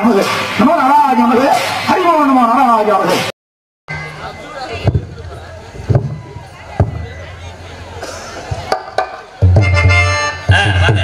நமது நம நாராஜ நமது ஹரிமோ நம நாராஜ நமது ஆ, வாங்க.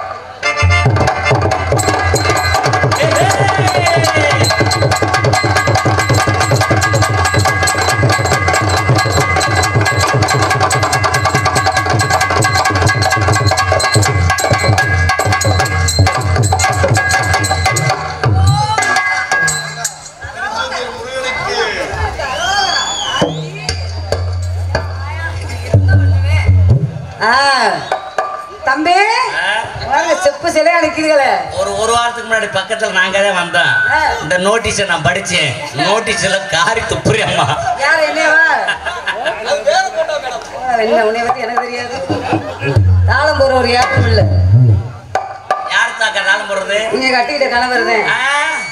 ஆ, தம்பி ஆ, வாங்க செப்பு சிலையா நிக்கிறீங்களே ஒரு ஒரு வாரத்துக்கு முன்னாடி பக்கத்துல நாங்க தான் வந்தோம் ஆ. இந்த நோட்டீஸை நான் படிச்சேன் நோட்டீஸ்ல காரி துப்புரி அம்மா யார் என்னவா என்ன உன்னை பத்தி எனக்கு தெரியாது தாளம் போற ஒரு யாரும் இல்ல யார் தாக்க நாளும் போடுறது நீங்க கட்டிக்கிட்ட கணவர் தான் ஆ,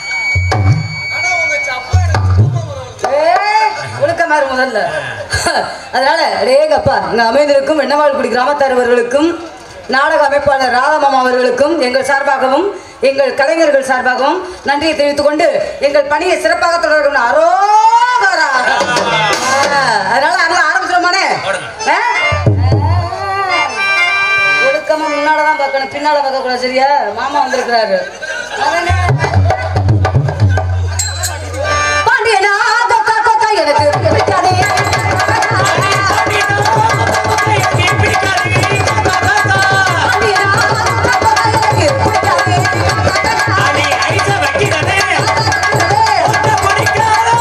ஒழுக்கமாறு முதல்ல அதனால ரேகப்பா இங்க அமைந்திருக்கும் வெண்ணவாழ்குடி கிராமத்தாரவர்களுக்கும் நாடக அமைப்பாளர் ராதமாமா அவர்களுக்கும் எங்கள் சார்பாகவும் எங்கள் கலைஞர்கள் சார்பாகவும் நன்றியை தெரிவித்துக் கொண்டு எங்கள் பணியை சிறப்பாக தொடரும் அரோகரா ஆ, அதனால அங்க ஆரம்பிச்சிருமானே போடுங்க. ஒழுக்கமா முன்னாலதான் பார்க்கணும் பின்னால பார்க்க கூடாது சரியா மாமா வந்திருக்கிறாரு அதனால பாண்டியனா கொக்கா கொக்கா எனக்கு பிடிக்காதே பாண்டியனா கொக்கா கொக்கா எனக்கு பிடிக்காதே அடி, ஐஸை வைக்கிறதே, ஒன்றை பிடிக்காதே.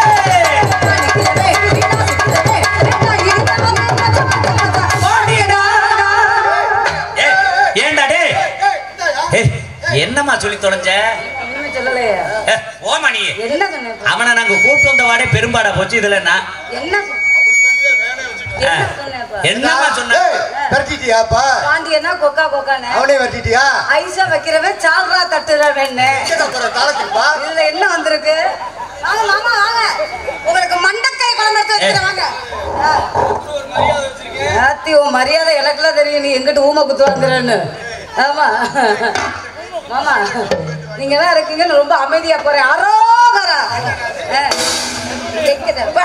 ஏ, ஏன்டா டேய்? ஏய், என்னம்மா சொல்லி தொலைஞ்ச ஒண்ணுமே சொல்லலையே ஏ, ஓமா நீ என்ன சொன்னேன் அவனை நாங்க கூப்பிட்டு வந்த வாடே பெரும்பாடா போச்சு இதுல என்ன என்ன சொன்ன- ஆ, என்ன சொன்னேப்பா? என்னம்மா சொன்ன ஏய், விரட்டிட்டியாப்பா பாண்டியனா கொக்கா கொக்கானே அவனே விரட்டிட்டியா ஐஸா வைக்கிறவன் சால்ரா தட்டுறவன்னு எங்கடா போற தாளத்துக்குப்பா இதுல என்ன வந்திருக்கு வாங்க மாமா வாங்க உங்களுக்கு மண்டக்காய் குழம்பு எடுத்து வச்சுக்கிறேன் வாங்க ஆ. ஆத்தி உன் மரியாதை எனக்குலாம் தெரியும் நீ எங்கிட்ட ஊமை குத்து வந்துடுறேன்னு ஆமா மாமா நீங்க தான் இருக்கீங்கன்னு ரொம்ப அமைதியா போறேன் அரோகரா ஆ. எங்கடா? வா.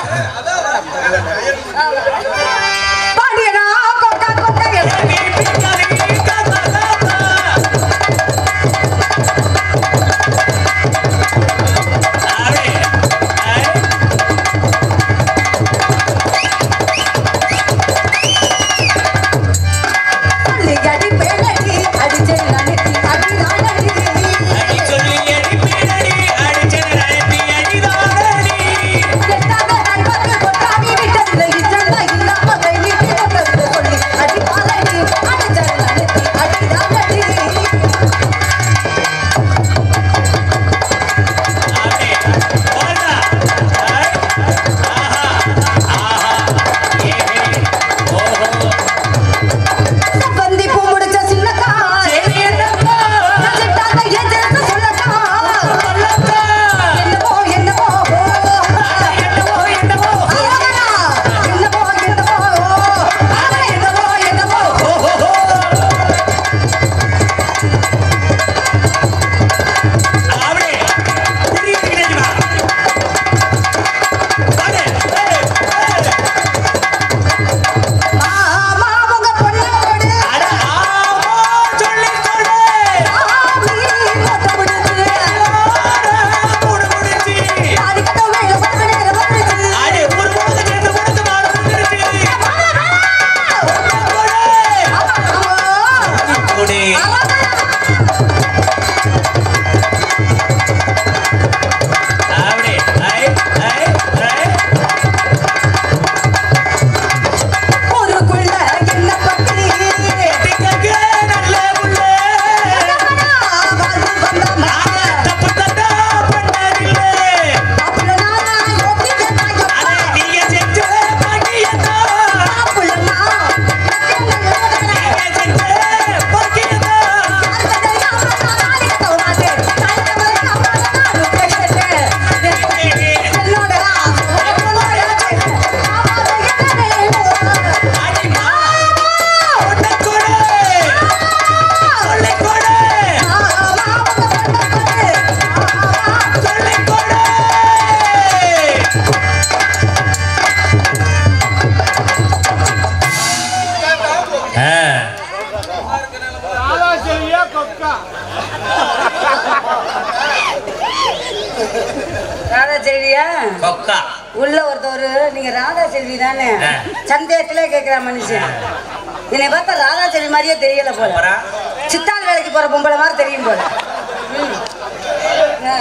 ஆமா. பாண்டியனா கொக்கா கொக்கா எனக்கு அள்ளி அடி பேரடி அடிச்சே நனைத்தி அடி நாடடி அடி சொல்லி அடி பின்னடி, அடிச்சது நனைப்பி அடிதானடி. எட்டாத நண்பர்கள் கொட்டாவி விட்டதில்லை இச்சல்ல இல்லாம கை நீட்டி கொண்டது சொல்லி அடி பாலடி அடிச்ச செல்வியா கொக்கா உள்ள ஒருத்தவர் நீங்க ராதா செல்வி தானே ஆ. சந்தேகத்திலே கேக்குற மனுஷன் என்னை பார்த்தா ராதா செல்வி மாதிரியே தெரியல போல அப்புறம்? சித்தாள் வேலைக்கு போற பொம்பளை மாதிரி தெரியும் போல ம். ஆ.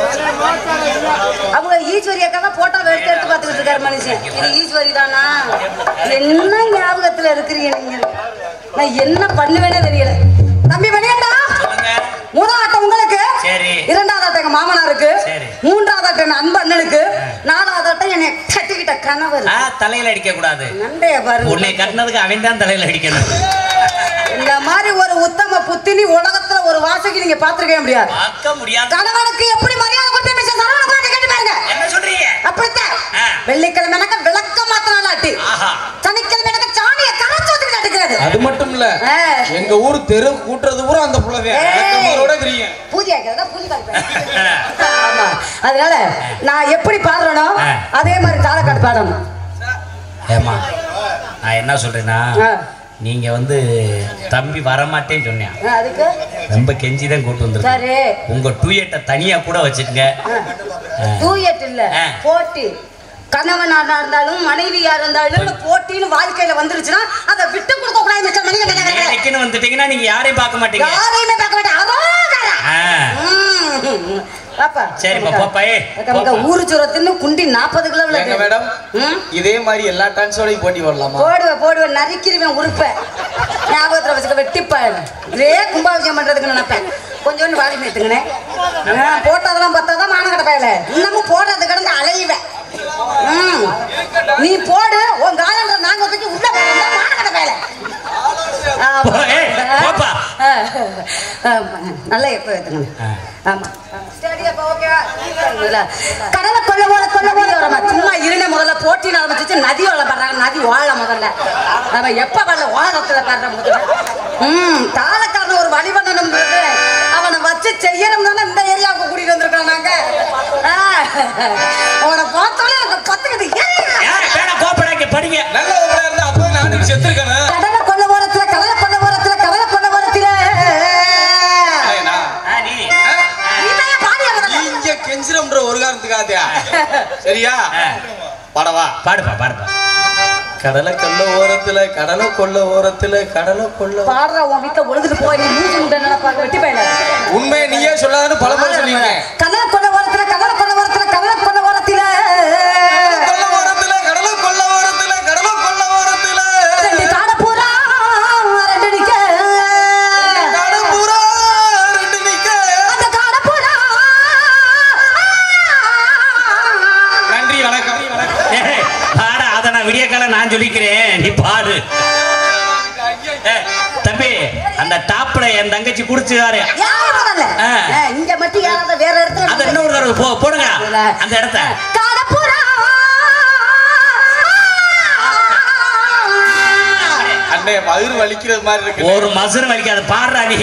அவங்க ஈஸ்வரி அக்கா தான் போட்டோ எடுத்து எடுத்து பார்த்துக்கிட்டு இருக்காரு மனுஷன் இது ஈஸ்வரி தானா என்ன ஞாபகத்துல இருக்கிறீங்க நீங்க நான் என்ன பண்ணுவேனே தெரியல தம்பி மணியண்டா சொல்லுங்க முதல் ஆட்டம் உங்களுக்கு சரி. இரண்டாவது ஆட்டம் எங்க மாமனாருக்கு சரி. மூன்றாவது ஆட்டம் என் அன்பு அண்ணனுக்கு நாலாவது ஆட்டம் என்னை கட்டிக்கிட்ட கணவர் ஆ தலையில அடிக்க கூடாது நண்டைய பாருங்க உன்னை கட்டினதுக்கு அவன் தான் தலையில அடிக்கணும் இந்த மாதிரி ஒரு உத்தம புத்தினி உலகத்துல ஒரு வாசகி நீங்க பாத்துருக்கவே முடியாது பார்க்க முடியாது கணவனுக்கு எப்படி மரியாதை கொடுத்து மிஸ்டர் சரவண குமார் கேட்டு பாருங்க என்ன சொல்றீங்க அப்படித்தான் ஆ. வெள்ளிக்கிழமை எனக்கு விளக்க மாத்திரம் ஆட்டி ஆஹா சனிக்கிழமை எனக்கு சாணியை கரைச்சு ஊத்தி நட்டுக்கிறது அது மட்டும் இல்ல ஆ. எங்க ஊர் தெரு கூட்டுறது பூரா அந்த புள்ளதான் ஏய். விளக்கமாரோட தெரியும் பூஜை ஆக்கிறதா பூஜை காட்டுறேன். ஆமா அதனால நான் எப்படி பாடுறேனோ ஆ. அதே மாதிரி தாளக்காட்டு பாடணும் ஏமா நான் என்ன சொல்றேன்னா ஆ. நீங்க வந்து தம்பி வரமாட்டேன்னு சொன்னேன் ஆ, அதுக்கு ரொம்ப கெஞ்சி தான் கூட்டு வந்திருக்கேன் சரி உங்க டூயட்டை தனியா கூட வச்சுக்கங்க தூயட் இல்ல ஆ. போட்டி கணவனா இருந்தாலும் மனைவியா இருந்தாலும் போட்டின்னு வாழ்க்கையில வந்துருச்சுன்னா அதை விட்டு கொடுக்க கூடாது மிஸ்டர் மணிகண்டன் வேலைக்குன்னு வந்துட்டீங்கன்னா நீங்க யாரையும் பார்க்க மாட்டீங்க யாரையுமே பார்க்க மாட்டேன் அரோகரா. ஆ. ம். பாப்பா சரிப்பா, போப்பா, ஏய், அக்கா, அக்கா, போப்பா. ஊரு சுரத்துன்னு குண்டி நாற்பது கிலோ எங்க மேடம் ம் இதே மாதிரி எல்லா டான்ஸோடையும் போட்டி வரலாமா போடுவேன் போடுவேன் நறுக்கிடுவேன் உறுப்ப ஞாபகத்துல வச்சுக்க வெட்டிப்பாரு இதே கும்பாபிஷேகம் பண்றதுக்கு நினைப்பேன் கொஞ்சோண்டு வாடி நேத்துங்கண்ணே போட்டதெல்லாம் பார்த்தாதான் மானகட்ட பயல இன்னமும் போடுறது கிடந்து அலையுவேன் ம். நீ போடு உன் காலன்ற நாங்க தூக்கி உள்ள போடுறதா மானகட்ட பயல போ, ஏய், போப்பா. நல்லா எப்போ ஏத்துங்க ஆ. ஆமா ஸ்டேடியம் அப்ப ஓகேவா? இல்ல. கடலை கொல்ல போல கொல்ல போல வரமா சும்மா இருந்த முதல்ல போட்டி ஆரம்பிச்சிச்சு நதி ஓல பாடுறாங்க நதி ஓழ முதல்ல நம்ம எப்ப வரல ஓலத்துல பாடுற முதல்ல ம் தாளக்காரன் ஒரு வழி பண்ணணும் அவனை வச்சு செய்யணும் தானே இந்த ஏரியாவுக்கு கூட்டிட்டு வந்திருக்கோம் நாங்க ஆ, அவனை பார்த்தாலே எனக்கு பத்துக்கிட்டு ஏறிடுறேன். ஏன் பேனா கோப்படாங்க படிங்க நல்ல ஊரா இருந்தா அப்போ நாட்டுக்கு செத்துருக்கேன் கடலை கொல்ல ஓரத்துல கடலை கொல்ல ஓரத்துல கடலை கொல்ல ஓரத்துல ஆ, நீ நீதான் ஏன் பாடிய முதல்ல இங்க கெஞ்சிரம்ன்ற ஒரு காரணத்துக்காதயா சரியா ஆ. படவா பாடுப்பா பாடுப்பா கடலை கொல்ல ஓரத்துல கடலை கொல்ல ஓரத்துல கடலை கொல்ல பாடுற உன் வீட்டுல ஒழுதுட்டு போய் நீ மூஞ்சி முட்டை நினைப்பாங்க வெட்டி பையல உண்மையை நீயே சொல்லாதுன்னு பல முறை சொல்லிங்க கடலை கொல்ல ஓரத்துல கடலை கொல்ல ஓரத்துல கடலை கொல்ல ஓரத்துல கொல்ல ஓரத்துல கடலை கொல்ல ஓரத்துல கடலை கொல்ல ஓரத்துல ரெண்டு காடை பூரா ரெண்டு நிக்க கடை பூரா ரெண்டு நிக்க அந்த காடை பூரா நன்றி வணக்கம் ஏய், பாட அத நான் விடிய காலம் நான் சொல்லிக்கிறேன் நீ பாடு ஏய், தம்பி அந்த டாப்ல என் தங்கச்சி குடிச்சுக்காரு யாரு முதல்ல ஆ. ஆ, இங்க மட்டும் யாராவது வேற இடத்துல அத இன்னொரு தடவை போ போடுங்க அந்த இடத்த காடை பூரா அண்ணே மதுர் வலிக்கிறது மாதிரி இருக்கு ஒரு மசுரம் வலிக்காது பாடுறா நீ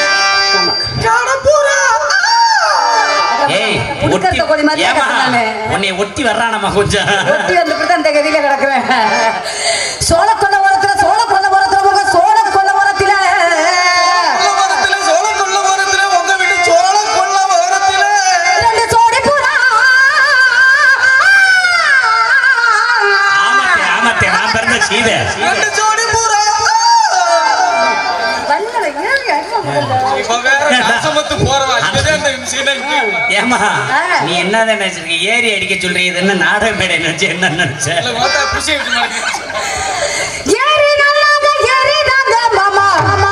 ஏய் ஒட்டி புடுக்கத்த கோழி மாதிரி ஏமா கிடக்குறானே. உன்னை ஒட்டி வர்றானம்மா கொஞ்சம் ஒட்டி வந்துட்டு தான் இந்த கதியில கிடக்குறேன் சோழ கொல்ல ஓரத்துல சோழ கொல்ல ஓரத்துல உங்க சோழ கொல்ல ஓரத்துல கொல்ல ஓரத்துல சோள கொல்ல ஓரத்துல உங்க வீட்டு சோள கொல்ல ஓரத்துல ரெண்டு சோடி புறா ஆமாத்தே ஆமாத்தே நான் பிறந்த சீதை ரெண்டு ஜோடி பூரா வல்லல ஏறி அடிமா முதல்ல. இப்ப வேற நாசமத்து போறவா இதுதான் இந்த இன்சிடென்ட் ஏமா ஆ. நீ என்னதான் நினைச்சிருக்க ஏறி அடிக்க சொல்றீங்க இது என்ன நாடக மேடை நினைச்சு என்ன நினைச்ச இல்ல பார்த்தா புடிச்சு விட்டு மாட்டேங்குது ஏறி நல்லாங்க ஏறி தாங்க மாமா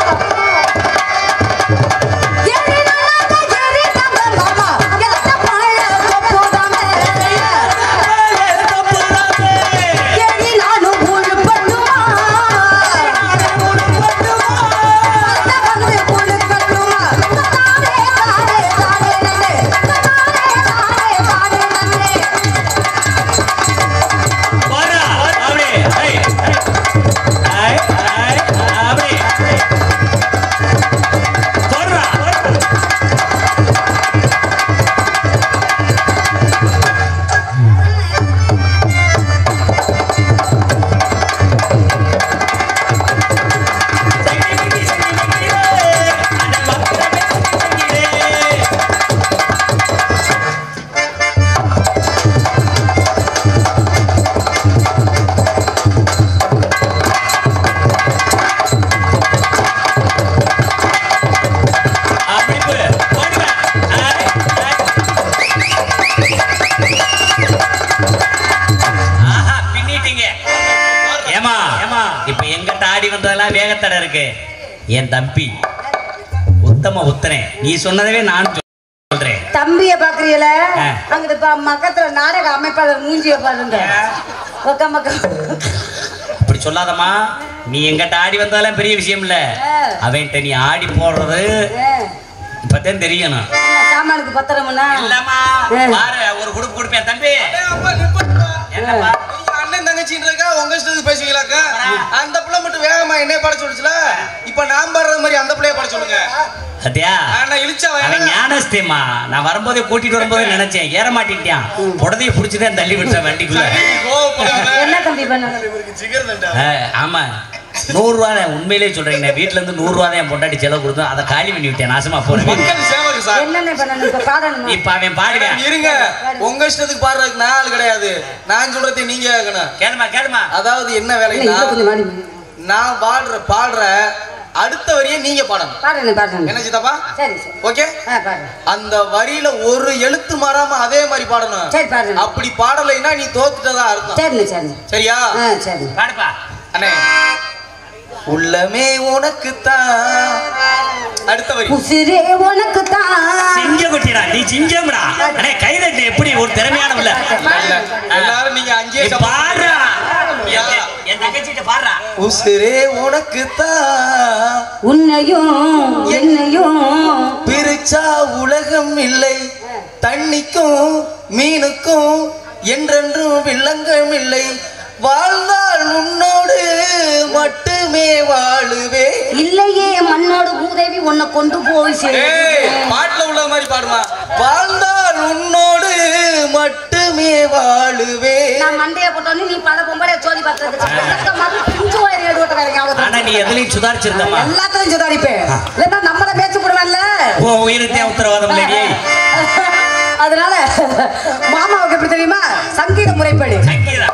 ஏறி நல்லாங்க ஏறி தாங்க மாமா எத்த பாழ போதாம ஏறி நானும் ஊழு பண்ணுமா வந்து ஊழு பண்ணுமா தாரே தாரே தாரே நன்னே தாரே தாரே தாரே நன்னே வாடா, அப்படியே, ஏய், ஏய். இருக்கு என் தம்பி உத்தம உத்தரே நீ சொன்னதவே நான் சொல்றேன் தம்பிய பாக்குறீல ஆ. அங்கிட்டு பா பக்கத்துல நாடக அமைப்பாளர் மூஞ்சிய பாருங்க ஒக்க மக்க அப்படி சொல்லாதம்மா நீ எங்கிட்ட ஆடி வந்தாலும் பெரிய விஷயம் இல்ல ஆ. அவன்கிட்ட நீ ஆடி போடுறது ஆ. இப்பதான் தெரியணும் என்ன சாமானுக்கு பத்திரமுன்னா இல்லம்மா ஆ. பாரு ஒரு குடுப்பு கொடுப்பேன் தம்பி அப்பா நிப்பாட்டுப்பா. என்னப்பா நீங்க அண்ணன் தங்கச்சின்னு இருக்கா உங்க இஷ்டத்துக்கு பேசுவீங்களாக்கா அந்த பிள்ளை மட்டும் வேகமா என்னைய பாட சொல்லுச்சுல இப்ப நான் பாடுற மாதிரி அந்த பிள்ளைய பாட சொல்லுங்க சத்தியா நான் இழிச்சா அவன் ஞானஸ்தேமா நான் வரும்போதே கூட்டிட்டு வரும்போதே நினைச்சேன் ஏற மாட்டேன்ட்டான் உடனே புடிச்சுதான் தள்ளி விட்டேன் வண்டிக்குள்ள என்ன தம்பி பண்ண ஆ, ஆமா நூறு ரூபா தான் உண்மையிலேயே சொல்றேன் நான் வீட்டுல இருந்து நூறு ரூபா தான் என் பொண்டாட்டி செலவு கொடுத்தோம் அதை காலி பண்ணி விட்டேன் நாசமா போறேன் மக்கள் சேவகம் சார் என்னென்ன பண்ணணும் இப்ப பாடணுமா இப்ப அவன் பாடுவேன் இருங்க உங்க இஷ்டத்துக்கு பாடுறதுக்கு நான் ஆள் கிடையாது நான் சொல்றதை நீங்க கேட்கணும் கேளுமா கேளுமா அதாவது என்ன இல்ல, வேலைன்னா இதுல கொஞ்சம் மாடி நான் பாடுற பாடுற அடுத்த வரியை நீங்க பாடணும் பாடுறேன் பாடுறேன் என்ன சித்தப்பா சரி சரி ஓகே ஆ பாடுறேன் அந்த வரியில ஒரு எழுத்து மாறாம அதே மாதிரி பாடணும் சரி பாடுறேன் அப்படி பாடலைன்னா நீ தோத்துட்டதா அர்த்தம் சரிண்ணே சரிண்ணே சரியா ஆ சரி பாடுப்பா அண்ணே உள்ளமே உனக்குத்தான் அடுத்த வரி உசிரே உனக்கு தான் சிங்க குட்டிடா நீ சிங்கம்டா அடே கைதட்டு எப்படி ஒரு திறமையானவல்ல இல்ல, எல்லாரும் நீங்க அங்கேயே நீ பாடுறா என் என் தங்கச்சிட்ட பாடுறா உசிரே உனக்குத்தான் உன்னையும் என்னையும் பிரிச்சா உலகம் இல்லை தண்ணிக்கும் மீனுக்கும் என்றென்றும் வில்லங்கம் இல்லை வாழ்ந்தால் உன்னோடு மட்டுமே வாழுவே இல்லையே மண்ணோடு பூதேவி உன்னை கொண்டு போய் ஏய், சேர்த்து பாட்டுல உள்ள மாதிரி பாடுமா வாழ்ந்தால் உன்னோடு மட்டுமே வாழுவே நான் மண்டைய போட்டோன்னு நீ பல பொம்பளை சோதி பார்க்கறதுக்கு பிஞ்சு வயிறு ஏடு ஓட்ட ஆனா நீ எதுலயும் சுதாரிச்சிருந்தம்மா எல்லாத்தையும் சுதாரிப்பேன் இல்லைன்னா நம்மள பேச்சு போடுவேன்ல உன் உயிருக்கு உத்தரவாதம் இல்லையே அதனால மாமாவுக்கு எப்படி தெரியுமா சங்கீத முறைப்படி சங்கீதா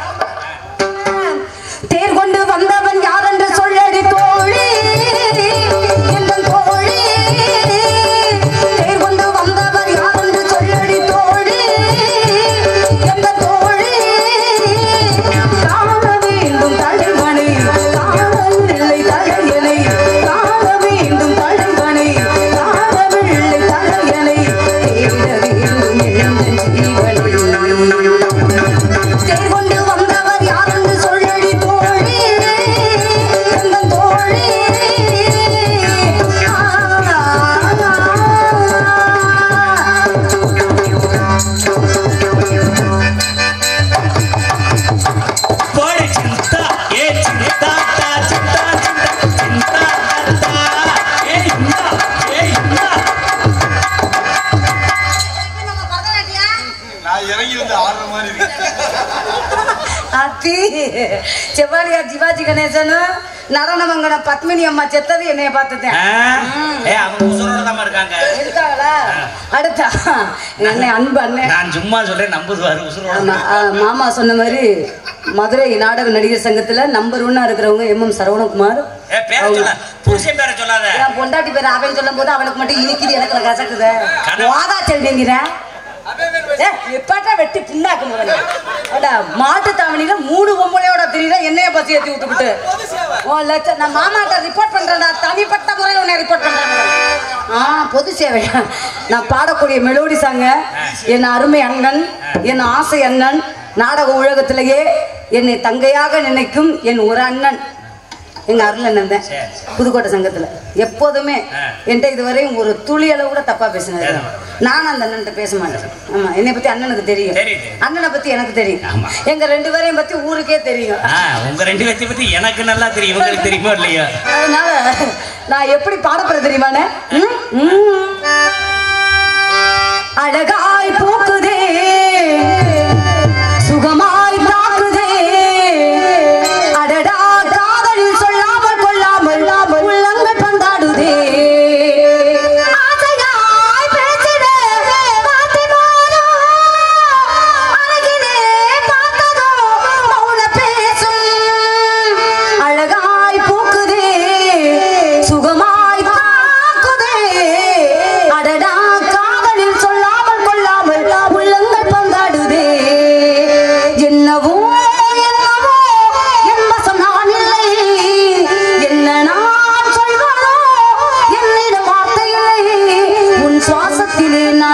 தேர் கொண்டு வந்தவன் யார் என்று சொல்லடி தோழி எந்தன் தோழி தேர் கொண்டு வந்தவர் யார் என்று சொல்லடி தோழி எந்தன் தோழி காண வேண்டும் தலைவனை காணவில்லை தலையனை காண வேண்டும் தலைவனை காணவில்லை தலையனை தேட வேண்டும் எந்தன் ஜீவனை தேர் கொண்டு வந்தவர் யார் என்று சொல்லடி தோழி எந்தன் தோழி போடு சிந்தா ஏ சிந்தா தா சிந்தா சிந்தா சிந்தா தா ஏ இந்தா ஏ இந்தா நான் இறங்கி வந்து ஆடுற மாதிரி இருக்கு அத்தி செவ்வாலியா சிவாஜி கணேசனும் நரணமங்கலம் பத்மினி அம்மா செத்தது என்னைய பார்த்துட்டேன் ஆ? ஏ அவங்க உசுரோட தான் இருக்காங்க இருக்காங்களா அடுத்தா அண்ணே அன்பு அண்ணே நான் சும்மா சொல்றேன் நம்புதுவாரு உசுரோட ஆமா, ஆ, மாமா சொன்ன மாதிரி மதுரை நாடக நடிகர் சங்கத்துல நம்பர் ஒன்னா இருக்கிறவங்க எம் எம் சரவணகுமார் ஏ பேர சொல்ல புருஷன் பேர சொல்லாத என் பொண்டாட்டி பேர் அவன் சொல்லும் போது அவனுக்கு மட்டும் இனிக்குது எனக்கு கசக்குது கனவு. வாதா செல்விங்கிறேன் எப்பட்டா வெட்டி புண்ணாக்கு முதல்ல அடா, மாட்டு தாவணியில மூணு பொம்பளையோட தெரியல என்னைய பத்தி ஏத்தி விட்டுவிட்டு ஓ லட்சம் நான் மாமாட்ட ரிப்போர்ட் பண்றேன்டா தனிப்பட்ட முறையில் உன்னை ரிப்போர்ட் பண்றேன் ஆ பொது சேவையா நான் பாடக்கூடிய மெலோடி சாங்க என் அருமை அண்ணன் என் ஆசை அண்ணன் நாடக உலகத்திலேயே என்னை தங்கையாக நினைக்கும் என் ஒரு அண்ணன் எங்க அருள் அண்ணன் தான் சரி, புதுக்கோட்டை சங்கத்துல எப்போதுமே ஆ. என்கிட்ட இதுவரையும் ஒரு துளி அளவு கூட தப்பா பேசினது இல்ல. நான் அந்த அண்ணன்ட்ட பேச மாட்டேன் ஆமா என்னை பத்தி அண்ணனுக்கு தெரியும் தெரியுது. அண்ணனை பத்தி எனக்கு தெரியும் ஆமா. எங்க ரெண்டு பேரையும் பத்தி ஊருக்கே தெரியும் ஆ, உங்க ரெண்டு பேர்த்தையும் பத்தி எனக்கு நல்லா தெரியும் இவங்களுக்கு தெரியுமோ இல்லையோ அதனால நான் எப்படி பாடப்படுறது தெரியுமாண்ணே ம்? ம். அழகாய் பூக்குதே சுகமாய் தாக்குதே அடடா காதலில் சொல்லாமல் கொள்ளாமல் உள்ளங்கள் பந்தாடுதே ஆசையாய் பேசிட வார்த்தை போதும். அழகிலே பார்த்ததோ மௌன பேசும். அழகாய் பூக்குதே சுகமாய் தாக்குதே அடடா காதலில் சொல்லாமல் கொள்ளாமல்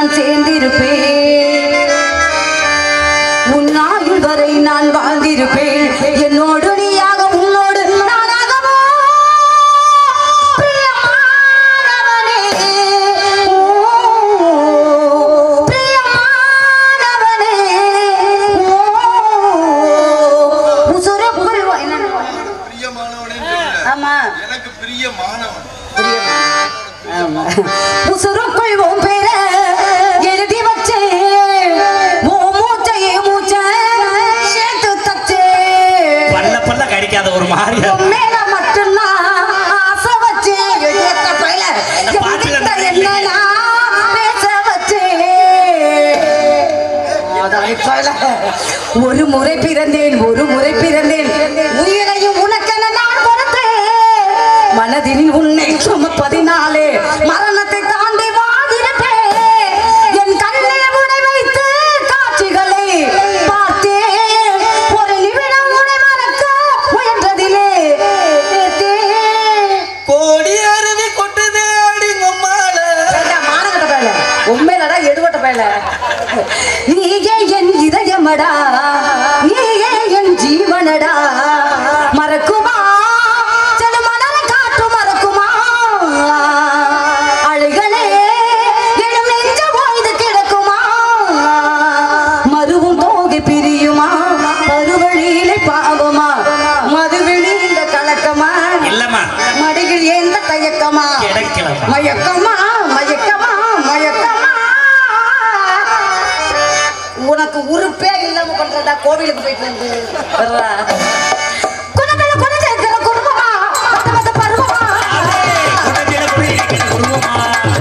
நான் சேர்ந்திருப்பேன் உன் ஆயுள் வரை நான் வாழ்ந்திருப்பேன் என்னோடு நீயாக உன்னோடு நானாகவோ பிரியமானவனே ஓ, பிரியமானவனே ஓ, உசுருக்குள் வா- என்ன பிரியமானவனே சொல்லல. ஆமா எனக்கு பிரியமானவன் ஆமா. உசுருக்குள் உன் பேர எழுதி வச்சேன் உன் மூச்சையே மூச்ச சேர்த்து தச்சேன் பல்ல பல்ல கடிக்காத ஒரு மாதிரியா உன் மேல மட்டும்தான் ஆசை வச்சேன் எழுத்த பையில இந்த பாட்டுல என்கிட்ட நிறைய என்ன நான் பேச வச்சேன் அதாய் பையில. ஒரு முறை பிறந்தேன் ஒரு முறை பிறந்தேன் உயிரையும் உனக்கென நான் கொடுத்தேன் மனதில் உன்னை சுமப்பதினாலே மரணத்தை தாண்டி வாழ்ந்திருப்பேன் என் கண்ணில் உனை வைத்து காட்சிகளை பார்த்தேன் ஒரு நிமிடம் உனை மறக்க முயன்றதிலே பார்த்தேன். கோடி அருவி கொட்டுதே அடி உம்மால ஏண்டா, மானங்கெட்ட பயலே. உண்மையிலடா எடுவட்ட பயல நீயே என் இதயமடா நீயே என் ஜீவனடா மறக்குமா செடுமணல காற்று மறக்குமா அழுகளே எழும் நெஞ்ச ஓய்ந்து கிடக்குமா மருவும் தோகை பிரியுமா பருவழியிலே பாவமா மதுவிழி இந்த கலக்கமா இல்லம்மா மடியில் எந்த தயக்கமா கிடைக்கலம்மா மயக்கமா மயக்கமா மயக்கமா உனக்கு உறுப்பே இல்லாம பண்றதா கோவிலுக்கு போயிட்டு வந்து வர்றா. குணத்துல குணம் சேர்க்கிற குடும்பமா மத்த மத்த பருவமா குணத்தில குடி இருக்கிற குருவமா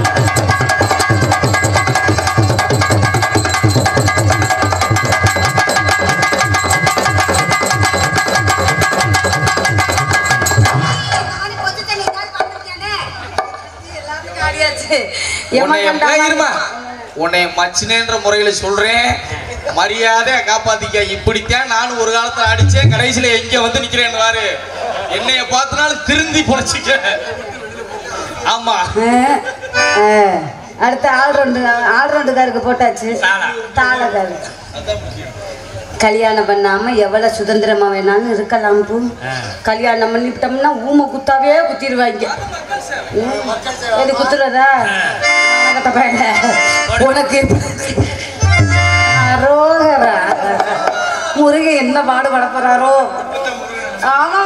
ஆடியாச்சு. உன்னை எமன் கண்டா இருமா உன்னை மச்சினேன்ற முறையில சொல்றேன் மரியாதையா காப்பாத்திக்க இப்படித்தான் நானும் ஒரு காலத்துல அடிச்சேன் கடைசியில எங்க வந்து நிக்கிறேன் பாரு என்னைய பார்த்தனாலும் திருந்தி பொழைச்சிக்க ஆமா ஆ, ஆ. அடுத்த ஆள் ரெண்டு ஆள் ரெண்டுக்காருக்கு போட்டாச்சு தாளா. தாளக்காரு கல்யாணம் பண்ணாம எவ்வளவு சுதந்திரமா வேணாலும் இருக்கலாம் பூ ஆ. கல்யாணம் பண்ணிவிட்டோம்னா ஊமை குத்தாவே குத்திடுவாங்க ம். எது குத்துறதா கட்ட பயல உனக்கு அரோகரா முருகன் என்ன பாடுபட போறாரோ ஆமா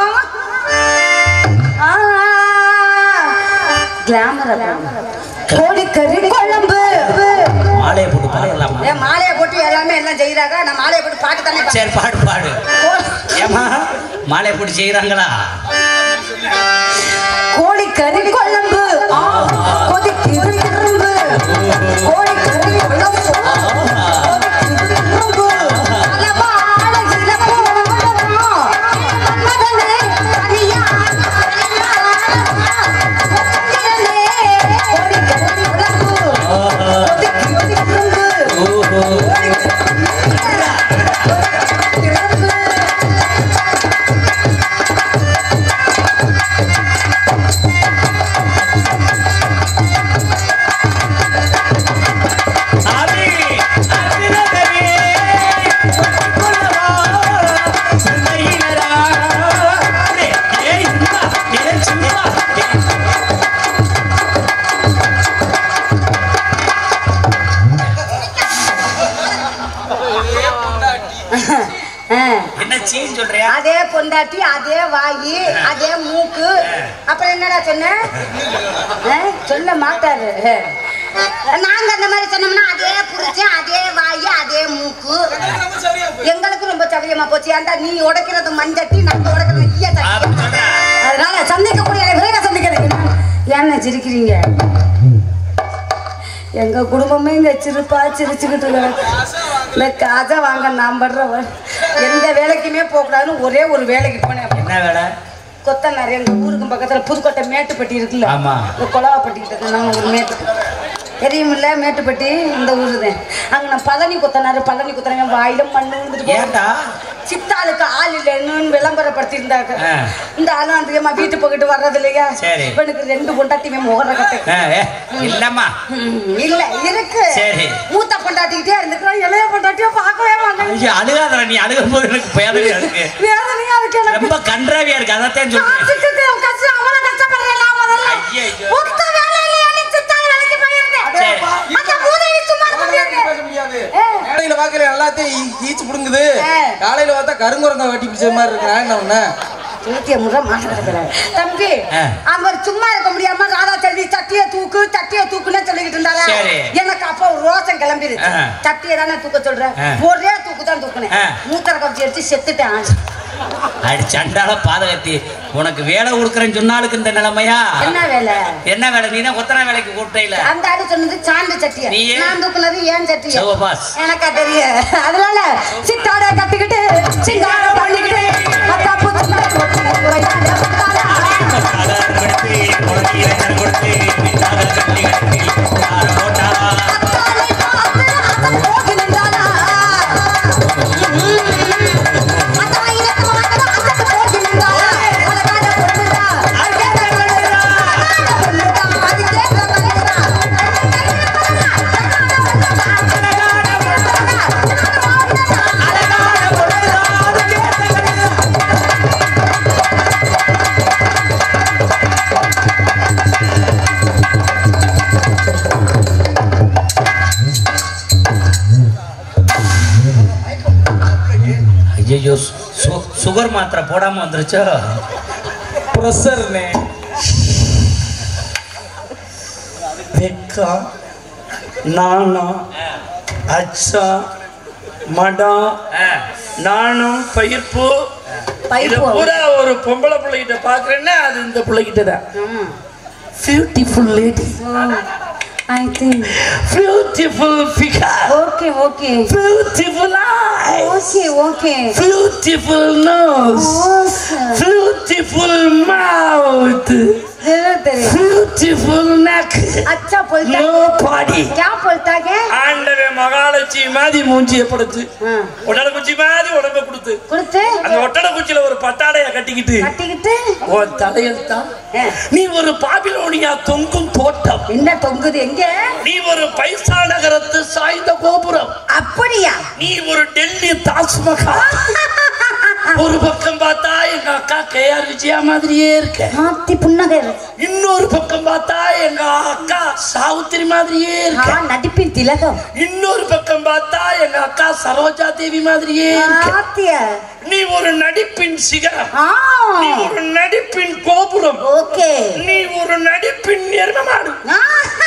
கிளாமர் கோழிக்கறி குழம்பு மாலையை போட்டு பாடலாமா ஏன் மாலையை போட்டு எல்லாமே எல்லாம் செய்யறாங்க நான் மாலையை போட்டு பாட்டு தானே பா- சரி பாடு பாடு கோ- ஏமா மாலையை போட்டு செய்யறாங்களா கோழிக்கறி குழம்பு ஆ, கொதிக்குது திரும்பு கோழிக்கறி குழம்பு கொதிக்குது திரும்பு அளவா அழகில போடுறோம். மன்மதனே, அடியா, அடியா, பொங்கிரனே, கோழிக்கறி குழம்பு கொதிக்குது திரும்பு ஓஹோ ஆதி அதிரதமே கொல்லவா சுமையினரா ஏய் சும்மா ஏய் சும்மா ஆ. என்ன சீன் சொல்றியா அதே பொண்டாட்டி அதே வாயி அதே மூக்கு அப்புறம் என்னடா சொன்ன ஆ? சொல்ல மாட்டாரு நாங்க அந்த மாதிரி சொன்னோம்னா அதே புரிச்சேன் அதே வாயி அதே மூக்கு எங்களுக்கு ரொம்ப சவியமா போச்சு ஏன்டா நீ உடைக்கிறது மஞ்சட்டி நாங்க உடைக்கிறது ஈய தட்டி. அப்படி சொல்றா அதனால சந்திக்கக்கூடிய விரைவா சந்திக்கிறேன் ஏன்னு சிரிக்கிறீங்க எங்க குடும்பமே இங்க சிரிப்பா சிரிச்சுக்கிட்டு இருக்கு. இந்த காசை வாங்க நான் படுற எந்த வேலைக்குமே போகக்கூடாதுன்னு ஒரே ஒரு வேலைக்கு போனேன் என்ன வேலை கொத்தனார் எங்க ஊருக்கு பக்கத்துல புதுக்கோட்டை மேட்டுப்பட்டி இருக்குல்ல ஆமா. இந்த கொலவாப்பட்டி கிட்ட நாங்க ஒரு மேட்டு தெரியுமில்ல மேட்டுப்பட்டி இந்த ஊரு தான் அங்க நான் பழனி குத்தனாரு பழனி குத்துறேன் வாயிலும் மண்ணு விழுந்துட்டு போகுது. ஏன்டா சித்தாளுக்கு ஆள் இல்லைன்னு விளம்பரப்படுத்தியிருந்தாங்க ஆ. இந்த ஆளும் அதிகமா வீட்டு போக்கிட்டு வர்றது இல்லையா சரி. இவனுக்கு ரெண்டு பொண்டாட்டியுமே முகர கட்டை ஆ, ஏ, இல்லம்மா ம், இல்ல இருக்கு சரி. மூத்த பொண்டாட்டிக்கிட்டே இருந்துக்கிறோம் இளைய பொண்டாட்டியோ பார்க்கவே மாட்டேன் ஐயோ, அழுகாதடா நீ அழுகும் போது எனக்கு பேதனையா இருக்கு வேதனையா இருக்கு எனக்கு ரொம்ப கன்றாவியா இருக்கு அதைத்தான் சொல்றேன் காசுக்கு கஷ்டம் அவ்வளவு கஷ்டப்படுறேன் நான் முதல்ல ஐயையோ. ஒத்த வேலை இல்லையா நீ சித்தாள் வேலைக்கு போயிருந்தேன் சரி. அந்த மூதையை சும்மா இருக்க முடியாது பேச முடியாது ஏ. மேடையில பாக்குற எல்லாத்தையும் ஈ- ஈச்சு புடுங்குது ஏ. காலையில பார்த்தா கருங்குரங்க வெட்டி பிடிச்ச மாதிரி இருக்கு நான் என்ன பண்ண நூத்திய முறை மாட்டிருக்கிறார் தம்பி ஆ. அவர் சும்மா இருக்க முடியாம ராதா செல்வி சட்டிய தூக்கு சட்டிய தூக்குன்னு சொல்லிக்கிட்டு இருந்தாரா சரி. எனக்கு அப்ப ஒரு ரோசம் கிளம்பிடுச்சு ஆ. சட்டிய தானே தூக்க சொல்றேன் ஆ. ஒரே தூக்கு தான் தூக்குனேன் ஆ. மூத்தர கவிச்சி அடிச்சு செத்துட்டேன் அடி சண்டால பாதகத்தி உனக்கு வேலை கொடுக்குறேன்னு சொன்னாலுக்கு இந்த நிலைமையா என்ன வேலை என்ன வேலை நீ தான் கொத்தனா வேலைக்கு கூப்பிட்டே அந்த ஆடு சொன்னது சாந்து சட்டிய நீ ஏன்? நான் தூக்குனது ஏன் சட்டிய சிவபாஸ். எனக்கா தெரியும் அதனால சித்தாட கட்டிக்கிட்டு சிங்கார பண்ணிக்கிட்டு மத்தாப்பு சும்மா உரையாட வந்தாரா. அத்தானை பார்த்து அத்தன் போகி நின்றானா. அத்தான் இலக்கு மாட்டவன் அத்தன் போகி நின்றானா. அழகான பொண்ணுதான். அழகான பொண்ணுதான். அழகான பொண்ணுதான். அது கேட்க மனுஷனா. ஐயோ சுகர் மாத்திரை போடாம வந்துருச்சோ ப்ரெஷர்னே வெக்கம் நாணம் அச்சம் மடம் ஆ, நாணம் பயிர்ப்பு இது பைப்பு பூரா ஒரு பொம்பளை பிள்ளைகிட்ட பாக்குறேன்னா அது இந்த பிள்ளைகிட்ட தான் beautiful lady I think beautiful figure okay okay beautiful eye okay okay beautiful nose beautiful mouth தெரியும் பியூட்டிஃபுல் neck अच्छा बोलता no body क्या बोलता है ஆண்டவன் மகாலட்சுமி மாதிரி மூஞ்சிய படுத்து हाँ, உடல குச்சி மாதிரி உடம்ப கொடுத்து கொடுத்து அந்த ஒட்டட குச்சியில ஒரு பட்டாடைய கட்டிக்கிட்டு கட்டிக்கிட்டு உன் தலையத்தான் ஆ, நீ ஒரு பாபிலோனியா தொங்கும் தோட்டம் என்ன தொங்குது எங்க நீ ஒரு பைசா நகரத்து சாய்ந்த கோபுரம் அப்படியா நீ ஒரு டெல்லி தாஜ்மஹால் ஒரு பக்கம் பார்த்தா எங்க அக்கா கேஆர் விஜயா மாதிரியே இருக்க ஆத்தி புன்னகை இன்னொரு பக்கம் பார்த்தா எங்க அக்கா சாவுத்திரி மாதிரியே ஆ, இருக்க நடிப்பின் திலகம் இன்னொரு பக்கம் பார்த்தா எங்க அக்கா சரோஜா தேவி மாதிரியே இருக்க ஆத்தியா நீ ஒரு நடிப்பின் சிகரம் ஆ நீ ஒரு நடிப்பின் கோபுரம் ஓகே நீ ஒரு நடிப்பின் எருமமாடு ஆ,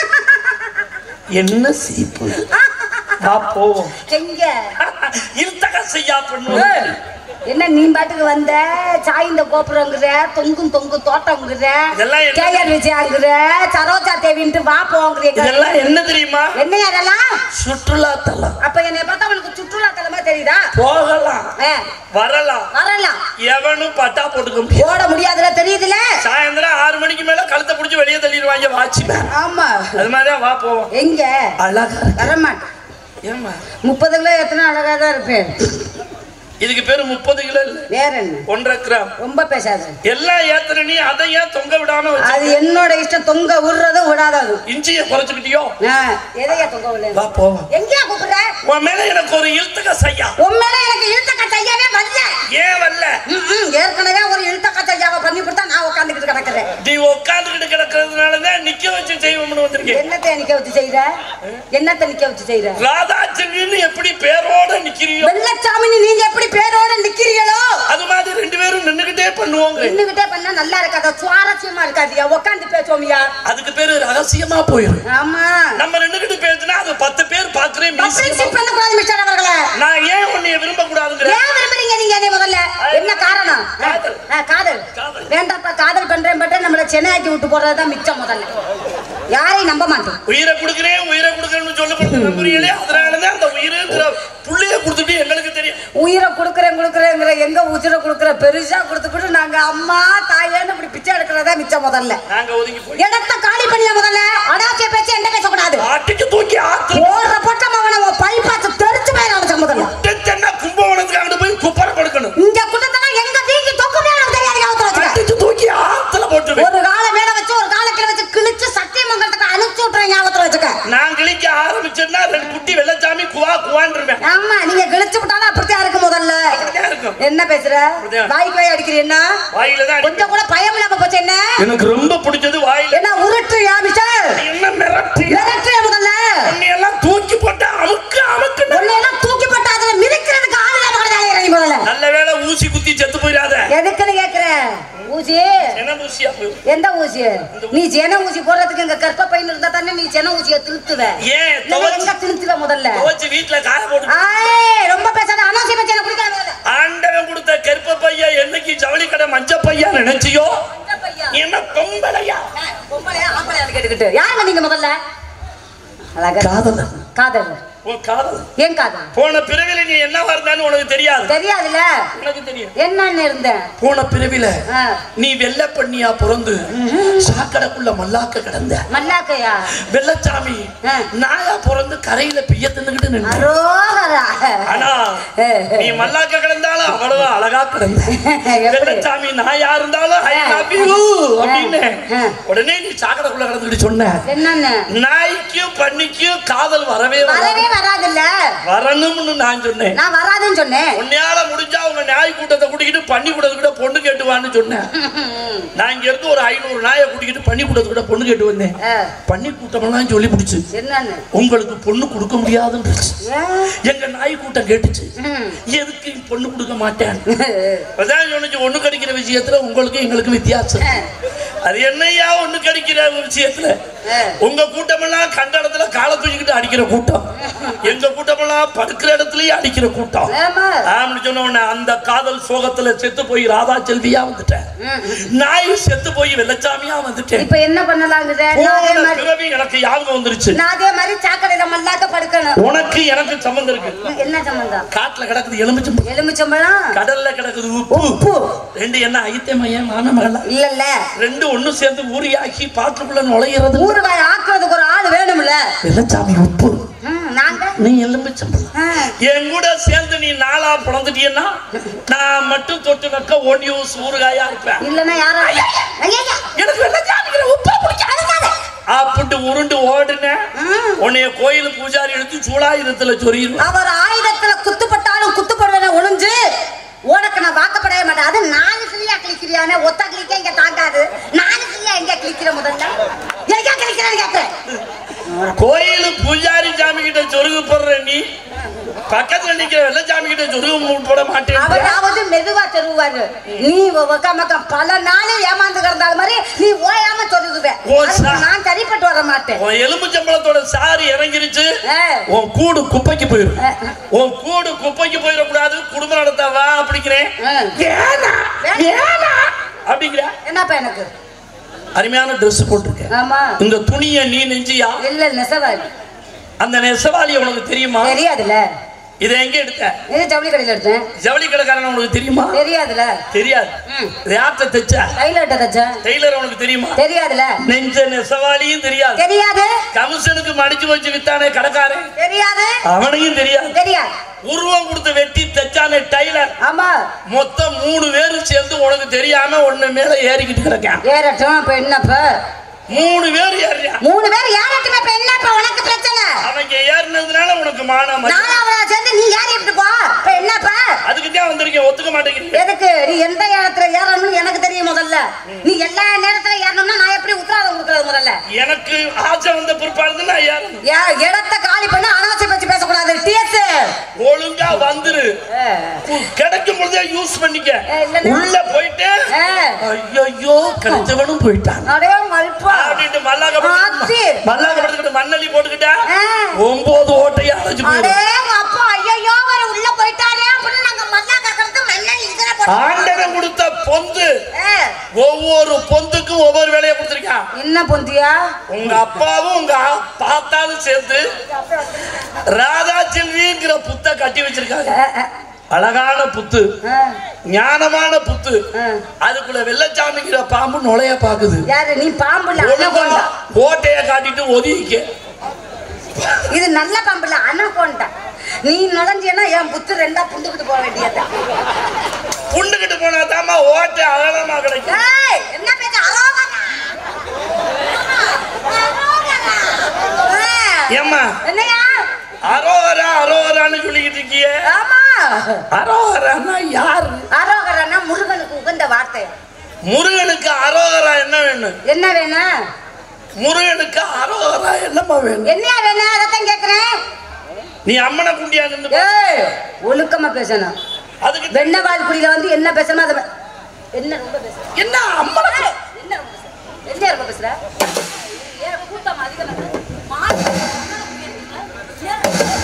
என்ன சிரிப்பு வா போவோம் எங்க இருத்தக செய்யா பண்ணுவோம் என்ன நீ பாட்டுக்கு வந்த சாய்ந்த கோபுரங்கிற தொங்கும் தொங்கும் தோட்டங்கிற இதெல்லாம் என்ன? கேஆர் விஜயாங்கிற சரோஜா தேவின்ட்டு வா போங்கிறீங்க இதெல்லாம் என்ன தெரியுமா என்ன அதெல்லாம் சுற்றுலா தலம் அப்ப என்னை பார்த்தா அவனுக்கு சுற்றுலா தலமா தெரியுதா போகலாம் ஆ, வரலாம் வரலாம் எவனும் பட்டா போட்டுக்க முடியாது ஓட முடியாதுல தெரியுதுல சாயந்தரம் ஆறு மணிக்கு மேல கழுத்தை பிடிச்சி வெளியே தள்ளிடுவாங்க வாட்ச்மேன் ஆமா அது மாதிரிதான் வா போவோம் எங்க அழகா இருக்கு. வரமாட்டேன் ஏம்மா முப்பது கிலோ எத்தனை அழகா தான் இருப்பேன் இதுக்கு பேரு முப்பது கிலோ இல்ல வேற என்ன ஒன்றரை கிராம் ரொம்ப பேசாத எல்லாம் ஏத்துற நீ அதை ஏன் தொங்க விடாம அது வச்சு என்னோட இஷ்டம் தொங்க விடுறதும் விடாதது இஞ்சிய குறைச்சுக்கிட்டியோ எதையா தொங்க விடல வா போவோம் எங்கேயா கூப்பிடுற உன் மேல எனக்கு ஒரு இழுத்துக்க செய்யா உன் மேல எனக்கு இழுத்தக்க செய்யவே வரல ஏன் வரல ம், ம், ஏற்கனவே ஒரு இழுத்தக்க செய்யாவை பண்ணி கொடுத்தா நான் உட்காந்துக்கிட்டு கிடக்குறேன் நீ உட்காந்துக்கிட்டு கிடக்கிறதுனாலதான் நிக்க வச்சு செய்வோம்னு வந்திருக்கேன் என்னத்தை நிக்க வச்சு செய்யற என்னத்தை நிக்க வச்சு செய்யற ராதாச்சந்தின்னு எப்படி பேரோட நிக்கிறியோ வெள்ளச்சாமினி நீங்க எப்படி பேரோட நிக்கிறீங்களோ அது மாதிரி ரெண்டு பேரும் நின்னுகிட்டே பண்ணுவோங்க நின்னுகிட்டே பண்ணா நல்லா இருக்காது சுவாரஸ்யமா இருக்காதியா உட்காந்து பேசுவோமியா அதுக்கு பேரு ரகசியமா போயிரும் ஆமா நம்ம நின்னுகிட்டு பேசினா அது பத்து பேர் பாக்குறேன் பப்ளிசிட்டி பண்ணக்கூடாது மிஸ்டர் அவர்களே நான் ஏன் உன்னைய விரும்ப கூடாதுங்கிற ஏன் விரும்புறீங்க நீங்க என்னை முதல்ல என்ன காரணம் காதல். ஆ, காதல் காதல். வேண்டாப்பா காதல் பண்றேன் பட்டு நம்மள சென்னையாக்கி விட்டு போறதுதான் மிச்சம் முதல்ல யாரையும் நம்ப மாட்டோம் உயிரை கொடுக்குறேன் உயிரை கொடுக்குறேன்னு சொல்லப்படுது நம்புறீங்களே அதனாலதான் அந்த உயிருங்கிற புள்ளைய கொடுத்துட்டு எங்களுக்கு தெரியும் உயிரை கொடுக்குறேன் கொடுக்குறேங்கிற எங்க உயிரை கொடுக்குற பெருசா கொடுத்துக்கிட்டு நாங்க அம்மா தாயேன்னு இப்படி பிச்சை எடுக்கிறதா மிச்சம் முதல்ல நாங்க ஒதுங்கி போய் இடத்த காலி பண்ணியா முதல்ல அடாச்சிய பேச்சு என்ன பேசக்கூடாது அடிச்சு தூக்கி ஆத்து போடுற பொட்டம் அவனை உன் பைப்பாத்து தெரிச்சு போயிட அவனுக்கு முதல்ல தென்ன கும்பகோணத்துக்கு அங்கிட்டு போய் குப்பரை படுக்கணும் இங்க குட்டத்தெல்லாம் எங்க வீங்கி தொக்குமே எனக்கு தெரியாது ஞாபகத்துல வச்சுக்க. அடிச்சு தூக்கி ஆத்துல போட்டு ஒரு காலை மேல வச்சு ஒரு காலை கீழே வச்சு கிழிச்சு சத்தியமங்கலத்துக்கு அனுப்பிச்சு விட்டுறேன் ஞாபகத்துல வச்சுக்க நான் கிழிக்க ஆரம்பிச்சேன்னா ரெண்டு குட்டி வெள்ளச்சாமி குவா குவான்றுவேன் ஆமா நீங்க கிழிச்சு விட்டாலும் அப்படித்தான் இருக்கு முதல்ல அப்படிதான் இருக்கும் என்ன பேசுற அப்படிதான். வாய்க்கு வாய் அடிக்கிறீ என்ன வாயில தான் அடி- கொஞ்சம் கூட பயம் இல்லாம போச்சு என்ன எனக்கு ரொம்ப பிடிச்சது வாயில என்ன உருட்டு மிஸ்டர் நீ என்ன மிரட்டி மிரட்டு முதல்ல உன்னை எல்லாம் தூக்கி போட்டு அமுக்கு அமுக்கு உன்னை எல்லாம் தூக்கி போட்டு அதுல மிதிக்கிறதுக்கு ஆள் இல்லாம கூட வேலையை இறங்கி முதல்ல நல்ல வேளை ஊசி குத்தி செத்து போயிடாத எதுக்குன்னு கேக்குறேன் ஊசி என்ன ஊசியா போய் எந்த ஊசி நீ ஜன ஊசி போடுறதுக்கு இங்க கற்ப பையன் இருந்தா தானே நீ ஜன ஊசியை திருத்துவ ஏன் இல்லைன்னா துவச்சு எங்க திருத்துவ முதல்ல துவச்சு வீட்டுல காய போட்டு ஆய் ரொம்ப பேசாத அனாவசியமா ஜன குடிக்காத முதல்ல. ஆண்டவன் கொடுத்த கருப்ப பையன் என்னைக்கு ஜவுளி கடை மஞ்ச பையன் நினைச்சியோ இந்த பையன். நீ என்ன பொம்பளையா ஏய், பொம்பளையா, ஆம்பளையான்னு கேட்டுக்கிட்டு. யாருங்க நீங்க முதல்ல அழகா காதலன் காதல் உன் காதல் ஏன் காதல் போன பிறவில நீ என்னவா இருந்தான்னு உனக்கு தெரியாது தெரியாதுல்ல உனக்கு தெரியும் என்னன்னு இருந்தேன் போன பிறவில ஆ. நீ வெள்ளை பண்ணியா பிறந்து சாக்கடைக்குள்ள மல்லாக்க கிடந்த மல்லாக்கையா வெள்ளச்சாமி ஆ. நாயா பிறந்து கரையில பிய்ய தின்னுகிட்டு நின்ற அரோகரா ஆனா நீ மல்லாக்க கிடந்தாலும் அவ்வளவு அழகா கிடந்த எப்படி? வெள்ளச்சாமி நாயா இருந்தாலும் ஐ லவ் யூ அப்படின்னு ஆ. உடனே நீ சாக்கடைக்குள்ள கிடந்துக்கிட்டு சொன்ன என்னன்னு நாய்க்கும் பண்ணிக்கும் காதல் வரவே வரவே வராது வராதுல்ல வரணும்னு நான் சொன்னேன் நான் வராதுன்னு சொன்னேன் உன்னையால முடிஞ்சா உங்க நாய் கூட்டத்தை கூட்டிக்கிட்டு பண்ணி கூட்டத்துக்கிட்ட பொண்ணு கேட்டுவான்னு சொன்னேன் நான் இங்க இருந்து ஒரு ஐநூறு நாயை கூட்டிக்கிட்டு பண்ணி கூட்டத்துக்கிட்ட பொண்ணு கேட்டு வந்தேன் ஆ, பண்ணி கூட்டமெல்லாம் சொல்லி பிடிச்சு என்னன்னு உங்களுக்கு பொண்ணு கொடுக்க முடியாதுன்றுச்சு ஏன்? எங்க நாய் கூட்டம் கேட்டுச்சு ம். எதுக்கு பொண்ணு கொடுக்க மாட்டேன் அதான் சொன்னுச்சு ஒண்ணு கிடைக்கிற விஷயத்துல உங்களுக்கு எங்களுக்கு வித்தியாசம் அது என்னையா ஒண்ணு கிடைக்கிற விஷயத்துல ஆ. உங்க கூட்டமெல்லாம் கண்ட இடத்துல காலை தூக்கிக்கிட்டு அடிக்கிற கூட்டம் எங்க கூட்டமெல்லாம் படுக்கிற இடத்துலயே அடிக்கிற கூட்டம் ஏம்மா? ஆம்னு சொன்ன உடனே அந்த காதல் சோகத்துல செத்து போய் ராதா செல்வியா வந்துட்டேன் ம், ம். நாய் செத்து போய் வெள்ளச்சாமியா வந்துட்டேன் இப்ப என்ன பண்ணலாங்குது நான் அதே போன மாதிரி பிறவி எனக்கு ஞாபகம் வந்துருச்சு நான் அதே மாதிரி சாக்கடையில மல்லாக்க படுக்கணும் உனக்கு எனக்கு சம்மந்தம் இருக்கு என்ன சம்பந்தம் காட்டுல கிடக்குது எலுமிச்சம்பழம் எலுமிச்சம்பழம் கடல்ல கிடக்குது உப்பு உப்பு ரெண்டு என்ன ஐத்தே மையம் மான மகளா இல்லல்ல ரெண்டு ஒண்ணு சேர்ந்து ஊறியாக்கி பாட்டுக்குள்ள நுழையிறது ஊறுகாய் ஆக்குறதுக்கு ஒரு ஆள் வேணும்ல வெள்ளச்சாமி உப்பு ம், நாங்க நீ எலுமிச்சம்பழம் ஆ, என் கூட சேர்ந்து நீ நாளா பிறந்துட்டீன்னா நான் மட்டும் தொட்டு நக்க ஒன் யூஸ் ஊறுகாயா இருப்பேன் இல்லன்னா யாரும் ஐயா, எனக்கு வெள்ளச்சாமிங்கிற உப்பா பிடிக்காது அப்படின்ட்டு உருண்டு ஓடுனேன் ம். உன்னைய கோயில் பூஜாரி எடுத்து சூடாயுதத்துல சொரியும் அவர் ஆயுதத்துல குத்துப்பட்டாலும் குத்துப்படுவேன ஒளிஞ்சு உனக்கு நான் வாக்கப்படவே மாட்டேன் அது நாலு சிலியா கிளிக்கிறியானே ஒத்த கிளிக்க இங்க தாண்டாது நாலு சிலியா எங்க கிளிக்கிற முதல்ல எங்க கிளிக்கிறேன்னு கேட்கிறேன் கோயில் பூஜாரி சாமி கிட்ட சொருகு போடுற நீ பக்கத்துல நிக்கிற வெள்ளச்சாமி கிட்ட சொருகு போட மாட்டேன் அவராவது மெதுவா தருவாரு நீ ஒக்க மக்கம் பல நாள் ஏமாந்து கிடந்தால் மாதிரி நீ ஓயாம சொருகுவேன் ஓ, அதுக்கு சா- நான் சரிப்பட்டு வர மாட்டேன் உன் எலும்புச்சம்பளத்தோட சாரி இறங்கிருச்சு ஆ. உன் கூடு குப்பைக்கு போயிடும் ஆ. உன் கூடு குப்பைக்கு போயிடக்கூடாது குடும்பம் நடத்த வா அப்படிங்கிறேன் ஆ. ஏனா ஏனா அப்படிங்கிற என்னப்பா எனக்கு அருமையான Dress போட்டிருக்க ஆமா இந்த துணியை நீ நெஞ்சியா இல்ல நெசவாளி அந்த நெசவாளி உனக்கு தெரியுமா தெரியாதுல இதை எங்க எடுத்த இது ஜவுளி கடையில எடுத்தேன் ஜவுளி கடைக்காரன் உனக்கு தெரியுமா தெரியாதுல தெரியாது ம். இது யார்கிட்ட தைச்ச கையில எடுத்த தச்சேன் டெய்லர் உனக்கு தெரியுமா தெரியாதுல நெஞ்ச நெசவாளியும் தெரியாது தெரியாது கமிஷனுக்கு மடிச்சு வச்சு வித்தானே கடைக்காரன் தெரியாது அவனையும் தெரியாது தெரியாது உருவம் கொடுத்து வெட்டி தைச்சானே டைலர் ஆமா மொத்தம் மூணு பேரும் சேர்ந்து உனக்கு தெரியாம ஒண்ணு மேல ஏறிக்கிட்டு கிடக்கான் ஏறட்டும் இப்ப என்னப்ப மூணு பேர் ஏறியான் மூணு பேர் ஏறட்டும் இப்ப என்னப்பா உனக்கு பிரச்சனை அவங்க ஏறினதுனால உனக்கு மானம் நானும் அவளை சேர்ந்து நீ ஏறிட்டு போ இப்ப என்னப்பா அதுக்கு தான் வந்திருக்கேன் ஒத்துக்க மாட்டேங்கிறீங்க எதுக்கு நீ எந்த இடத்துல ஏறணும்னு எனக்கு தெரியும் முதல்ல நீ எல்லா நேரத்துல ஏறணும்னா நான் எப்படி உத்தரவாதம் கொடுக்கறது முதல்ல எனக்கு ஆசை வந்த பிற்பாடு நான் ஏறணும் ஏ- இடத்த காலி பண்ண அனாவசியம் பத்தி பேசக்கூடாது டிஎஸ் ஒழுங்கா வந்துரு கிடைக்கும் பொழுதே யூஸ் பண்ணிக்க ஏ, இல்லைன்னா? உள்ள போயிட்டு ஐயோ கிடைச்சவனும் போயிட்டான் அடே மல்பா அப்படின்ட்டு மல்லாக்க ஆத்தி. மல்லாக்க படுத்துக்கிட்டு மண்ணள்ளி போட்டுக்கிட்டா ஆ. ஒன்பது ஓட்டையா அழைச்சு அடே போயிடும் அப்பா ஐயோ வர உள்ள போயிட்டாரே அப்படின்னு நாங்க மல்லா கக்கறது மண்ணல் இதுல போட்டு ஆண்டவன் கொடுத்த பொந்து ஏ, ஒவ்வொரு பொந்துக்கும் ஒவ்வொரு வேலையை கொடுத்திருக்கான் என்ன பொந்தியா உங்க அப்பாவும் உங்க ஆ- தாத்தாவும் சேர்ந்து ராதா செல்விங்கிற புத்த கட்டி வச்சிருக்காங்க ஏ, ஏ, அழகான புத்து ஏ, ஞானமான புத்து ஏ. அதுக்குள்ள வெள்ளச்சாமிங்கிற பாம்பு நுழைய பாக்குது யாரு நீ பாம்புல ஒழுங்கா அண்ணகொண்டா ஓட்டைய காட்டிட்டு ஒதுக்கிக்க இது நல்ல பாம்பு இல்ல அனகோண்டா நீ நுழைஞ்சேன்னா என் புத்து ரெண்டா புண்டுக்கிட்டு போக வேண்டியது புண்டுகிட்டு போனா தாமா ஓட்டு அகலமா கிடைக்கும் ஏய், என்ன பேச அரோகரா அரோகரா. ஆ, ஏம்மா என்னையா அரோகரா அரோகரான்னு சொல்லிக்கிட்டு இருக்கியே ஆமா அரோகரான்னா யாரு அரோகரானா முருகனுக்கு உகந்த வார்த்தை முருகனுக்கு அரோகரா என்ன வேணும் என்ன வேணும் முருகனுக்கு அரோகரா என்னம்மா வேணும் என்னையா வேணும் அதைத்தான் கேக்குறேன் நீ அம்மனை குண்டியா நின்று ஏய் ஒழுக்கமா பேசணும் அதுக்கு வெண்ணவால் குடியில வந்து என்ன பேசணுமோ அதை பே- என்ன ரொம்ப பேசுற என்ன அம்மனை ஏய், என்ன ரொம்ப பேசுற என்ன ரொம்ப பேசுற ஏன் கூட்டம் அதிகம் இருக்கு? மாடு ஏன்?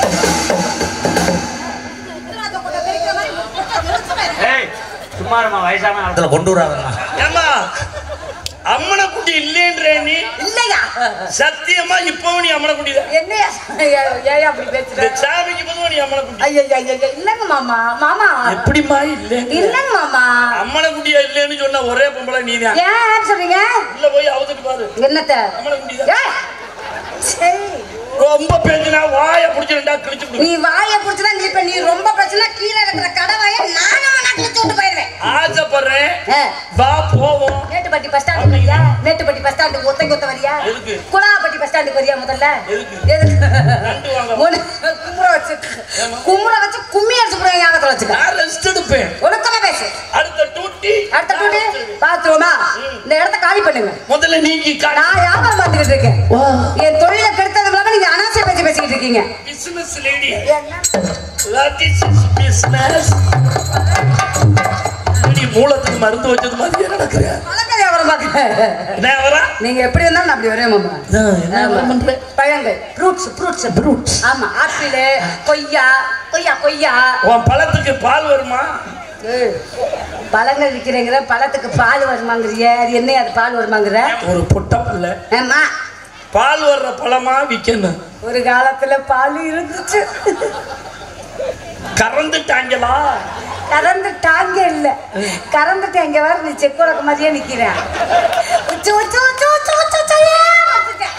உத்தரவாதம் கொண்ட பெருக்கிற மாதிரி கூட்டம் நிறுத்து பாரு. ஏய் சும்மா இருமா வயசான காலத்துல கொண்டு வராதம்மா ஏம்மா அம்மனை குண்டி இல்லைன்ற நீ இல்லையா சத்தியமா இப்பவும் நீ அம்மனை குண்டி தான் என்னையா ஏன் ஏன் அப்படி இந்த பேசுற சாமிக்கு பதிலா நீ அம்மனை குண்டி ஐயா ஐயா இல்லைங்க மாமா மாமா எப்படிமா இல்லைங்க இல்லைங்க மாமா அம்மனை குண்டியா இல்லைன்னு சொன்ன ஒரே பொம்பளை நீ தான் ஏன் சொல்றீங்க உள்ள போய் அவுத்துட்டு பாரு என்னத்த அம்மனை குண்டி தான் ஏய், சரி ரொம்ப பேஞ்சினா வாயை பிடிச்சி ரெண்டா கிழிச்சு விடு நீ வாயை புடிச்சுதான் நீ இப்ப நீ ரொம்ப பிரச்சனை கீழே இருக்கிற கடவாய நானும் நாட்டுல விட்டு போயிருவேன் ஆசைப்படுறேன் ஏ, வா போவோம் மேட்டுப்பட்டி பஸ் ஸ்டாண்டு வரியா மேட்டுப்பட்டி பஸ் ஸ்டாண்டுக்கு ஒத்தை கொத்த வரியா எதுக்கு? குலாப்பட்டி பஸ் ஸ்டாண்டுக்கு வரியா முதல்ல எதுக்கு? எதுக்கு நண்டு வாங்க. ஒண்ணு, கும்புற வச்சு கும்புற வச்சு கும்மி அடிச்சு போடுவேன் ஞாபகத்துல வச்சுக்க நான் ரெஸ்ட் எடுப்பேன் ஒழுக்கமா பேசு அடுத்த டூட்டி அடுத்த டூட்டி பாத்ரூமா இந்த இடத்த காலி பண்ணுங்க முதல்ல நீங்க நான் வியாபாரம் பார்த்துக்கிட்டு இருக்கேன் என் தொழிலை கெடுத்தது இல்லாம நீங்க அனாவசிய பேச்சு பேசிக்கிட்டு இருக்கீங்க பிசினஸ் லேடி என்ன What is business? நீ மூலத்துக்கு மருந்து வச்சது மாதிரியே நடக்கிற பழக்க வியாபாரம் பார்க்க என்ன வரா நீங்க எப்படி இருந்தாலும் நான் அப்படி வரேன் மாமா என்ன வியாபாரம் பண்ற? பழங்கள் ஃப்ரூட்ஸ் ஃப்ரூட்ஸ் Fruits. ஆமா ஆப்பிள் கொய்யா கொய்யா கொய்யா உன் பழத்துக்கு பால் வருமா ஏய், பழங்கள் விற்கிறேங்கிற பழத்துக்கு பால் வருமாங்கிறிய அது என்ன அது பால் வருமாங்கிற ஒரு பொட்ட புள்ள ஆமா பால் வர்ற பழமா விக்கணும் ஒரு காலத்துல பால் இருந்துச்சு கறந்துட்டாங்களா கறந்து டாங்க இல்ல கறந்து டாங்க வர நீ செக்கோலக்க மாதிரியே நிக்கிறேன் உச்சு, உச்சு, உச்சு, உச்சு, உச்சு, உச்சு, ஏன் வந்துட்டேன்?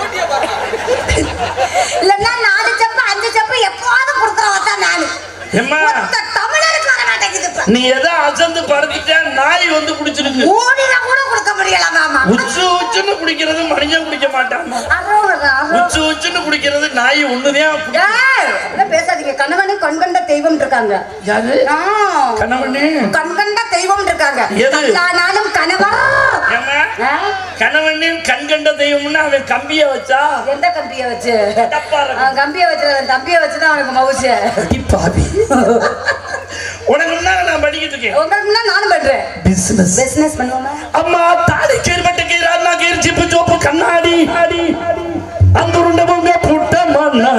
இல்லன்னா நாலு செப்பு அஞ்சு செப்பு எப்போதும் கொடுக்குறவன் தான் நானு ஏம்மா ஒத்த தமிழருக்கு வர மாட்டேங்குது இப்ப. நீ எதோ அசந்து படுத்துட்டா நாய் வந்து குடிச்சிருக்கு ஊடில கூட கொடுக்க முடியல மாமா உச்சு உச்சுன்னு குடிக்கிறது மனுஷன் குடிக்க மாட்டாமா அரோகரா, அரோகரா. உச்சு உச்சுன்னு குடிக்கிறது நாய் ஒண்ணுதான் குடி- ஏய், அப்படிலாம் பேசாதீங்க கணவனு கண்கண்ட தெய்வம் இருக்காங்க யாரு ஆ, கணவனே கண்கண்ட தெய்வம் இருக்காங்க எது? எல்லா நாளும் கணவர் ஏம்மா ஆ? கணவனின் கண் கண்ட தெய்வம்னு அவன் கம்பிய வச்சா எந்த கம்பிய வச்சு டப்பா இருக்கும். அவன் கம்பிய வச்சு அவன் தம்பிய வச்சுதான் அவனுக்கு மவுசு அடி பாவி உனக்கு முன்னால நான் படிக்கிட்டு இருக்கேன் உங்களுக்கு முன்னா நானும் பண்றேன் பிசினஸ் பிசினஸ் பண்ணுவோமா அம்மா தாடி கேர்பட்ட கேரானா கேர் சிப்பு சோப்பு கண்ணாடி ஆடி அந்த உருண்டவங்க புட்ட மண்ணா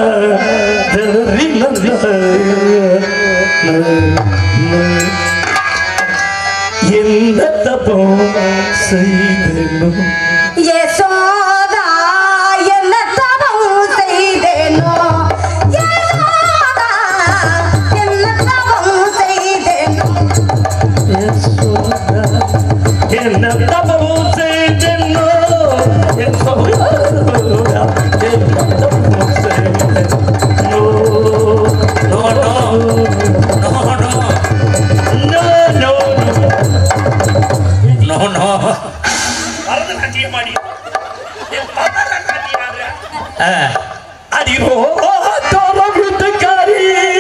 எந்த தப்பம் செய்தனும் யசோதா என்ன தவம் செய்தேனோ யசோதா என்ன தவம் செய்தேனோ என்ன தப்பம் செய்தனோ என் சௌரா என்ன தப்பம் செய்தனோ no no no no no no no no Bharatanatyam ஆடி என் பரதநாட்டியம் ஆடுற ஆ, அடிவோ தோற வீட்டுக்காரி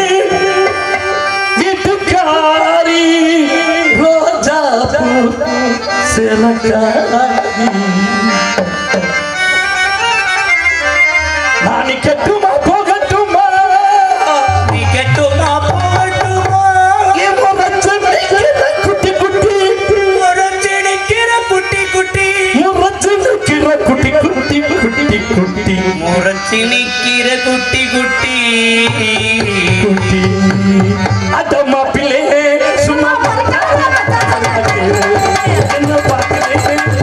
வீட்டுக்காரி ரோஜா பூ சிலக்காரி நானி கட்டுமா போகட்டுமா நீ கெட்டுமா போட்டுமா என் முரச்சு நிக்கிற குட்டி குட்டி உடச்சு நிக்கிற குட்டி குட்டி முரச்சு நிக்கிற குட்டி குட்டி குட்டி குட்டி முறைச்சு நிக்கிற குட்டி குட்டி குட்டி அதம்மா பிள்ளை சும்மா என்ன பார்க்கிறேன்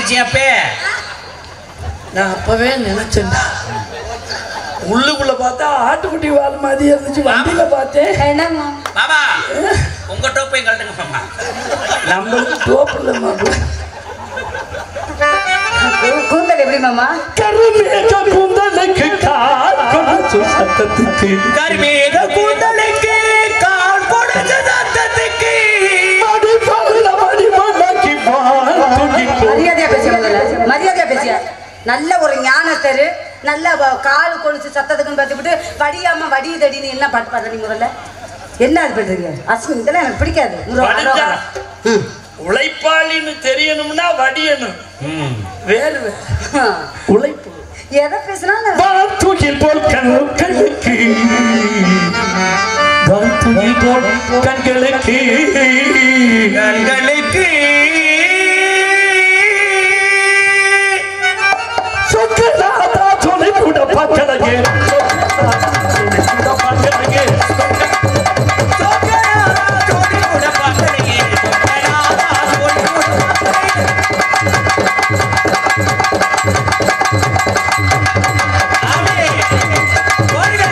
மாறிடுச்சு அப்பே நான் அப்பவே நினைச்சேன்டா உள்ளுக்குள்ள பார்த்தா ஆட்டுக்குட்டி வால் மாதிரி இருந்துச்சு வண்டியில பார்த்தேன் என்னம்மா மாமா உங்க டோப்பையும் கழட்டுங்க மாமா நம்மளுக்கு தோப்புல மாப்பிள்ள கூ- கூந்தல் எப்படி மாமா கருமேக கூந்தலுக்கு கால் கொடுத்து சத்தத்துக்கு கருமேக கூந்தலுக்கு கால் கொடுத்த சத்தத்துக்கு மடி பல்ல மடி மலக்கி வால் துடிக்கும் மரியாதையா பேசிய முதல்ல மரியாதையா பேசிய நல்ல ஒரு ஞானத்தரு நல்ல வ- கால் கொலுசு சத்தத்துக்குன்னு பார்த்துவிட்டு வடியாம வடி தடின்னு என்ன பாட்டு பாடுற நீ முதல்ல என்ன அது பண்றீங்க அஸ்வின் இதெல்லாம் எனக்கு பிடிக்காது முதல்ல படிச்சா. ம். உழைப்பாளின்னு தெரியணும்னா வடியணும் ம். வேறு வேறு. உழைப்பு எதை பேசினாலும் வாத்துகில் போல் கண்களுக்கு வாத்துகில் போல் கண்களுக்கு கண்களுக்கு சொக்கநாதா துணை கூட பக்கலगे துணை கூட பக்கலगे சொக்கநாதா ஜோடி கூட பார்க்கலையே. சொக்கநாதா ஜோடி கூட பார்க்கலையே. அப்படியே. ஓடுங்க.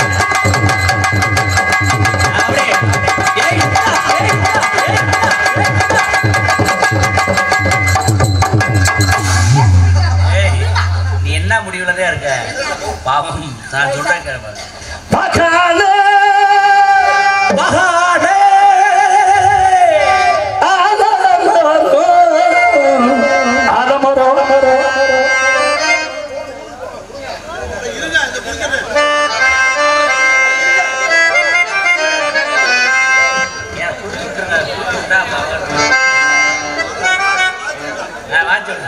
அப்படியே. ஏய், இந்தா, ஏய், இந்தா, ஏய், இந்தா, ஏய், இந்தா. ஏய், நீ என்ன முடிவுல தான் இருக்க பாவம் நான் சொல்றேன் கேளு. பகாலே மகானே ஆலமரோ ஆலமரோ ஏன் குடுத்துட்டுருங்க, குடுத்துட்டா பரவாயில்ல. ஆ, வா சொல்லு.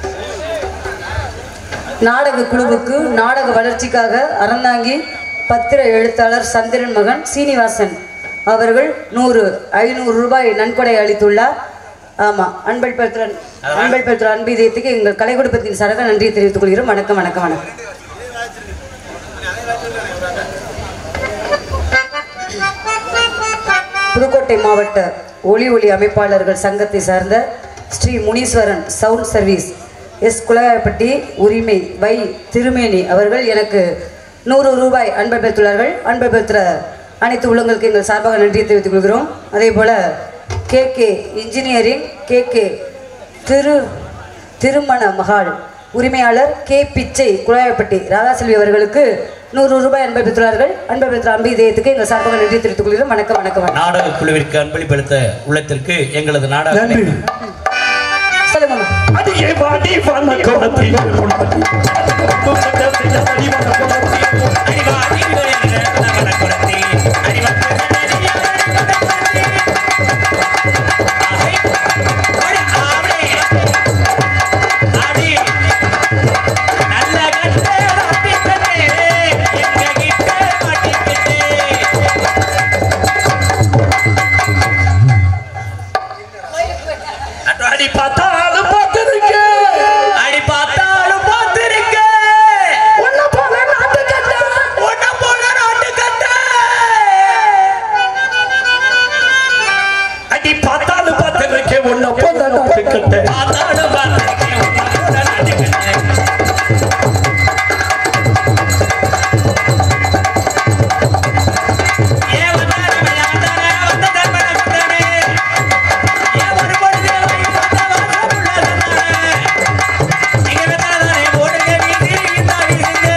நாடக குழுவுக்கு நாடக வளர்ச்சிக்காக அறந்தாங்கி பத்திர எழுத்தாளர் சந்திரன் மகன் சீனிவாசன் அவர்கள் நூறு ஐநூறு ரூபாய் நன்கொடை அளித்துள்ளார் ஆமா அன்பல் பெற்ற அன்பல் பெற்ற அன்பு இதயத்துக்கு எங்கள் கலை குடும்பத்தின் சார்பாக நன்றியை தெரிவித்துக் கொள்கிறோம் வணக்கம் வணக்கம் வணக்கம் புதுக்கோட்டை மாவட்ட ஒளி ஒளி அமைப்பாளர்கள் சங்கத்தை சார்ந்த Sri Muneeswaran sound service S Kulakayapatti உரிமை வை திருமேனி அவர்கள் எனக்கு நூறு ரூபாய் அன்பை பெற்றுள்ளார்கள் அன்பை பெற்ற அனைத்து உள்ளங்களுக்கு எங்கள் சார்பாக நன்றியை தெரிவித்துக் கொள்கிறோம் அதே போல K K engineering K K திரு திருமண மகால் உரிமையாளர் கே பிச்சை குழாயப்பட்டி ராதாசெல்வி அவர்களுக்கு நூறு ரூபாய் அன்பை பெற்றுள்ளார்கள் அன்பை பெற்ற அம்பி இதயத்துக்கு எங்கள் சார்பாக நன்றி தெரிவித்துக் கொள்கிறோம் வணக்கம் வணக்கம் வணக்கம் நாடக குழுவிற்கு அன்பளிப்படுத்த உள்ளத்திற்கு எங்களது நாடக நன்றி சொல்லுங்க அம்மா. அடியே வாடி வண்ண கோலத்தில் உணர்த்தி. துக்கத்தில் அடி வண்ண கோலத்தில் அடி பார்த்தாலும் பார்த்திருக்கேன் அடி பார்த்தாலும் பார்த்திருக்க உன்ன போல நாட்டு கட்டா உன்ன போல நாட்டு கட்ட அடி பார்த்தாலும் பார்த்திருக்கேன் உன்ன போல நாட்டு கட்ட பார்த்தாலும் பார்த்திருக்கேன் உன்ன போல நாட்டு கட்ட ஏன் வந்தாரே வந்தாரே வந்த தர்மன வந்தாரே ஏன் ஒரு பொழுது வந்த வாசமுள்ள தந்தாரே நீங்க வந்தாரே ஓடுங்க வீசி இந்த வீசுங்க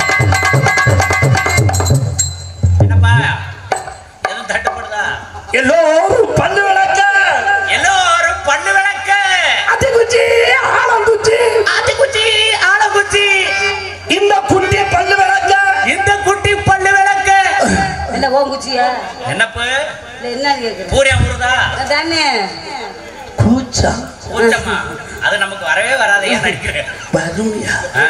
என்னப்பா எதுவும் தட்டுப்படுதா எல்லோரும் பல்லு விளக்க எல்லோரும் பண்ணு விளக்க அதி குச்சி ஆழம் குச்சி ஆத்தி குச்சி ஆள குச்சி இந்த குட்டி பல்லு விளக்க இந்த குட்டி பல்லு விளக்க என்ன ஓம் குச்சியா என்னப்பு இல்ல என்ன கேக்குறேன் பூரியா முருதா தானே கூச்சா ஊச்சம்மா அது நமக்கு வரவே வராதையா நினைக்கிறேன் வறுமையா ஆ?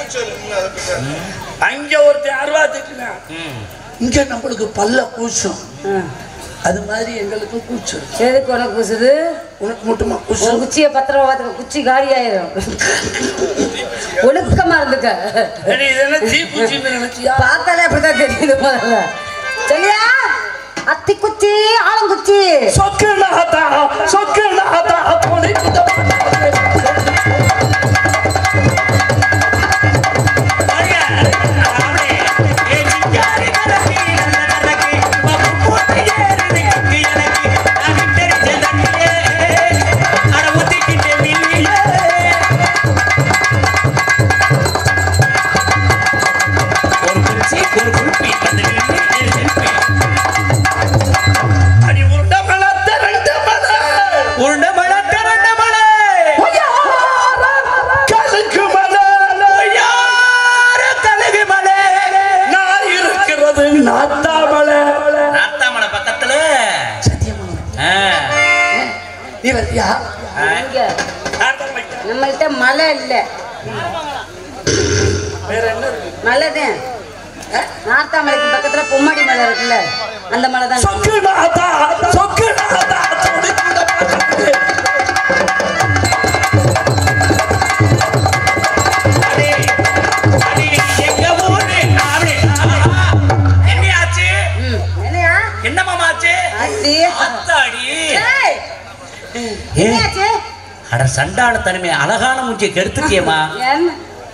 அங்க ஒருத்தன் அருவா திட்டினான் ம். இங்க நம்மளுக்கு பல்ல கூச்சும் அது மாதிரி எங்களுக்கு கூச்சும் எதுக்கு உனக்கு குசுது உனக்கு மட்டுமா உன் கூச்சும் குச்சியை பத்திரமா பார்த்துக்க குச்சி காலி ஆயிரும் ஒழுக்கமா இருந்துக்க அடி, இதெல்லாம் தீக்குச்சின்னு நினைச்சியா பார்த்தாலே அப்படிதான் தெரியுது முதல்ல சரியா அத்தி குச்சி ஆலங்குச்சி சொக்கு நாதா சொக்கு நாதா போலி குத்த வரியா இங்க ஆட்டோமேட்டிக். நம்மள்ட்ட மலை இல்ல வேற என்ன இருக்கு? மலைதான் நார்த்தாமலைக்கு பக்கத்துல பொம்மாடி மலை இருக்குல்ல அந்த மலை தான் சொக்கு நாதா, சொக்கு நாதா, துடி கூட பார்க்கறது. அடே, அடே, எங்க ஊரு? அப்படி, ஆஹா. என்னையாச்சு? என்னையா என்ன மாமாச்சு ஆச்சி அத்தாடி ஏய், ஏ, என்னையாச்சு அட சண்டாள தனிமை அழகான மூச்சியை கெடுத்துட்டியேம்மா என்ன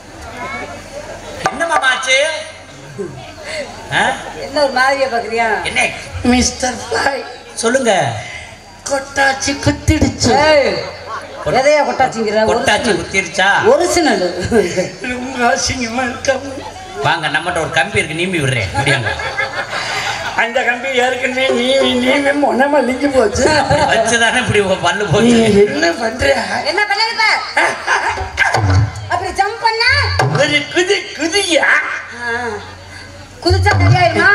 என்ன மாமாச்சு ஆ? என்ன ஒரு மாதிரியா பாக்குறியா என்ன மிஸ்டர் ஃப்ளை சொல்லுங்க கொட்டாச்சி குத்திடுச்சு ஏய், எதையா கொட்டாச்சிங்கிற கொட்டாச்சி குத்திருச்சா ஒரிஜினல் ரொம்ப அசிங்கமா இருக்காம வாங்க நம்மகிட்ட ஒரு கம்பி இருக்கு நீம்பி விடுறேன் முடியாங்க அந்த கம்பி ஏற்கனவே நீவி நீவி மொனமா லிஞ்சு போச்சு வச்சுதானே இப்படி உன் பல்லு நீ போச்சு என்ன பண்ற என்ன பண்ணல அப்படி ஜம்ப் பண்ணா ஒரு குதி குதியா ஆ, குதிச்சா சரியாயிருமா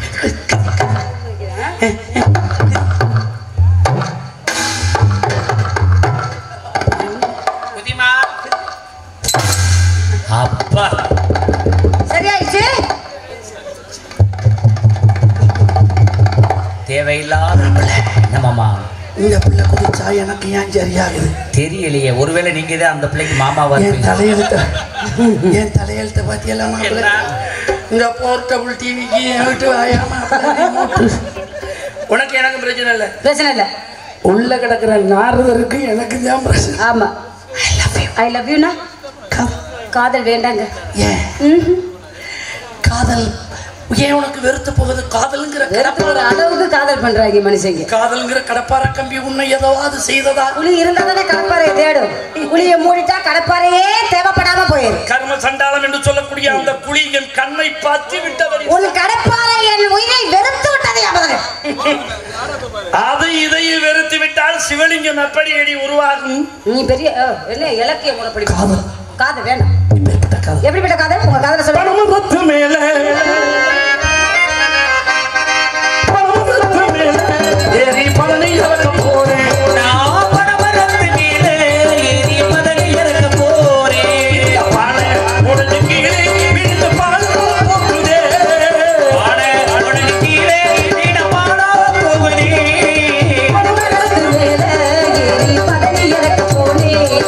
குதிமா அப்பா சரியாயிடுச்சு தேவையில்லாத பிள்ளை. என்ன மாமா இந்த பிள்ளை குதிச்சா எனக்கு ஏன் சரியாகுது தெரியலையே ஒருவேளை நீங்க தான் அந்த பிள்ளைக்கு மாமாவா என் இருப்பீங்க தலையெழுத்த என் தலையெழுத்த பத்தியெல்லாம் மாப்பிள்ளை என்ன? இந்த போர்ட்டபிள் டிவிக்கு என் வீட்டு வாயாம உனக்கு எனக்கு பிரச்சனை இல்லை பிரச்சனை இல்ல உள்ள கிடக்குற நாரதருக்கு எனக்கு தான் பிரச்சனை ஆமா ஐ லவ் யூனா காதல் வேண்டாங்க ஏன் ம்ஹும். காதல் ஏன் உனக்கு வெறுத்து போகுது காதலுங்கிற வெறுத்து ஒரு கடப்பார அளவுக்கு காதல் பண்றாங்க மனுஷங்க காதலுங்கிற கடப்பார கம்பி உன்னை ஏதாவது செய்ததா புளி இருந்தா தானே கடப்பாறை தேடும் புளிய மூடிட்டா கடப்பாறையே தேவைப்படாம போயிரு கர்ம சண்டாளம் என்று சொல்லக்கூடிய அந்த குழி என் கண்ணை பார்த்து விட்டவரி உன் கடப்பாறை என் உயிரை வெறுத்து விட்டது ஞாபகம் அது இதை வெறுத்து விட்டால் சிவலிங்கம் எப்படி அடி உருவாகும் நீ பெரிய ஓ, என்ன இலக்கிய முறைப்படி காதல். காதல் வேண்டாம் இப்படிப்பட்ட காதல் எப்படிப்பட்ட காதல் உங்க காதல சொல்லுங்க பரமபத்து மேல பரமபத்து மேல ஏறி பழனி இறக்க போறேன் நான் படபடத்து கீழே ஏறி பதவி இறக்க போறேன் பானை உடைஞ்சு கீழே விழுந்து பால் போகுதே வாட, உனக்கு கீழே நீடமாடா போகுதே. படவரத்து மேல ஏறி பதவி இறக்க போனேன்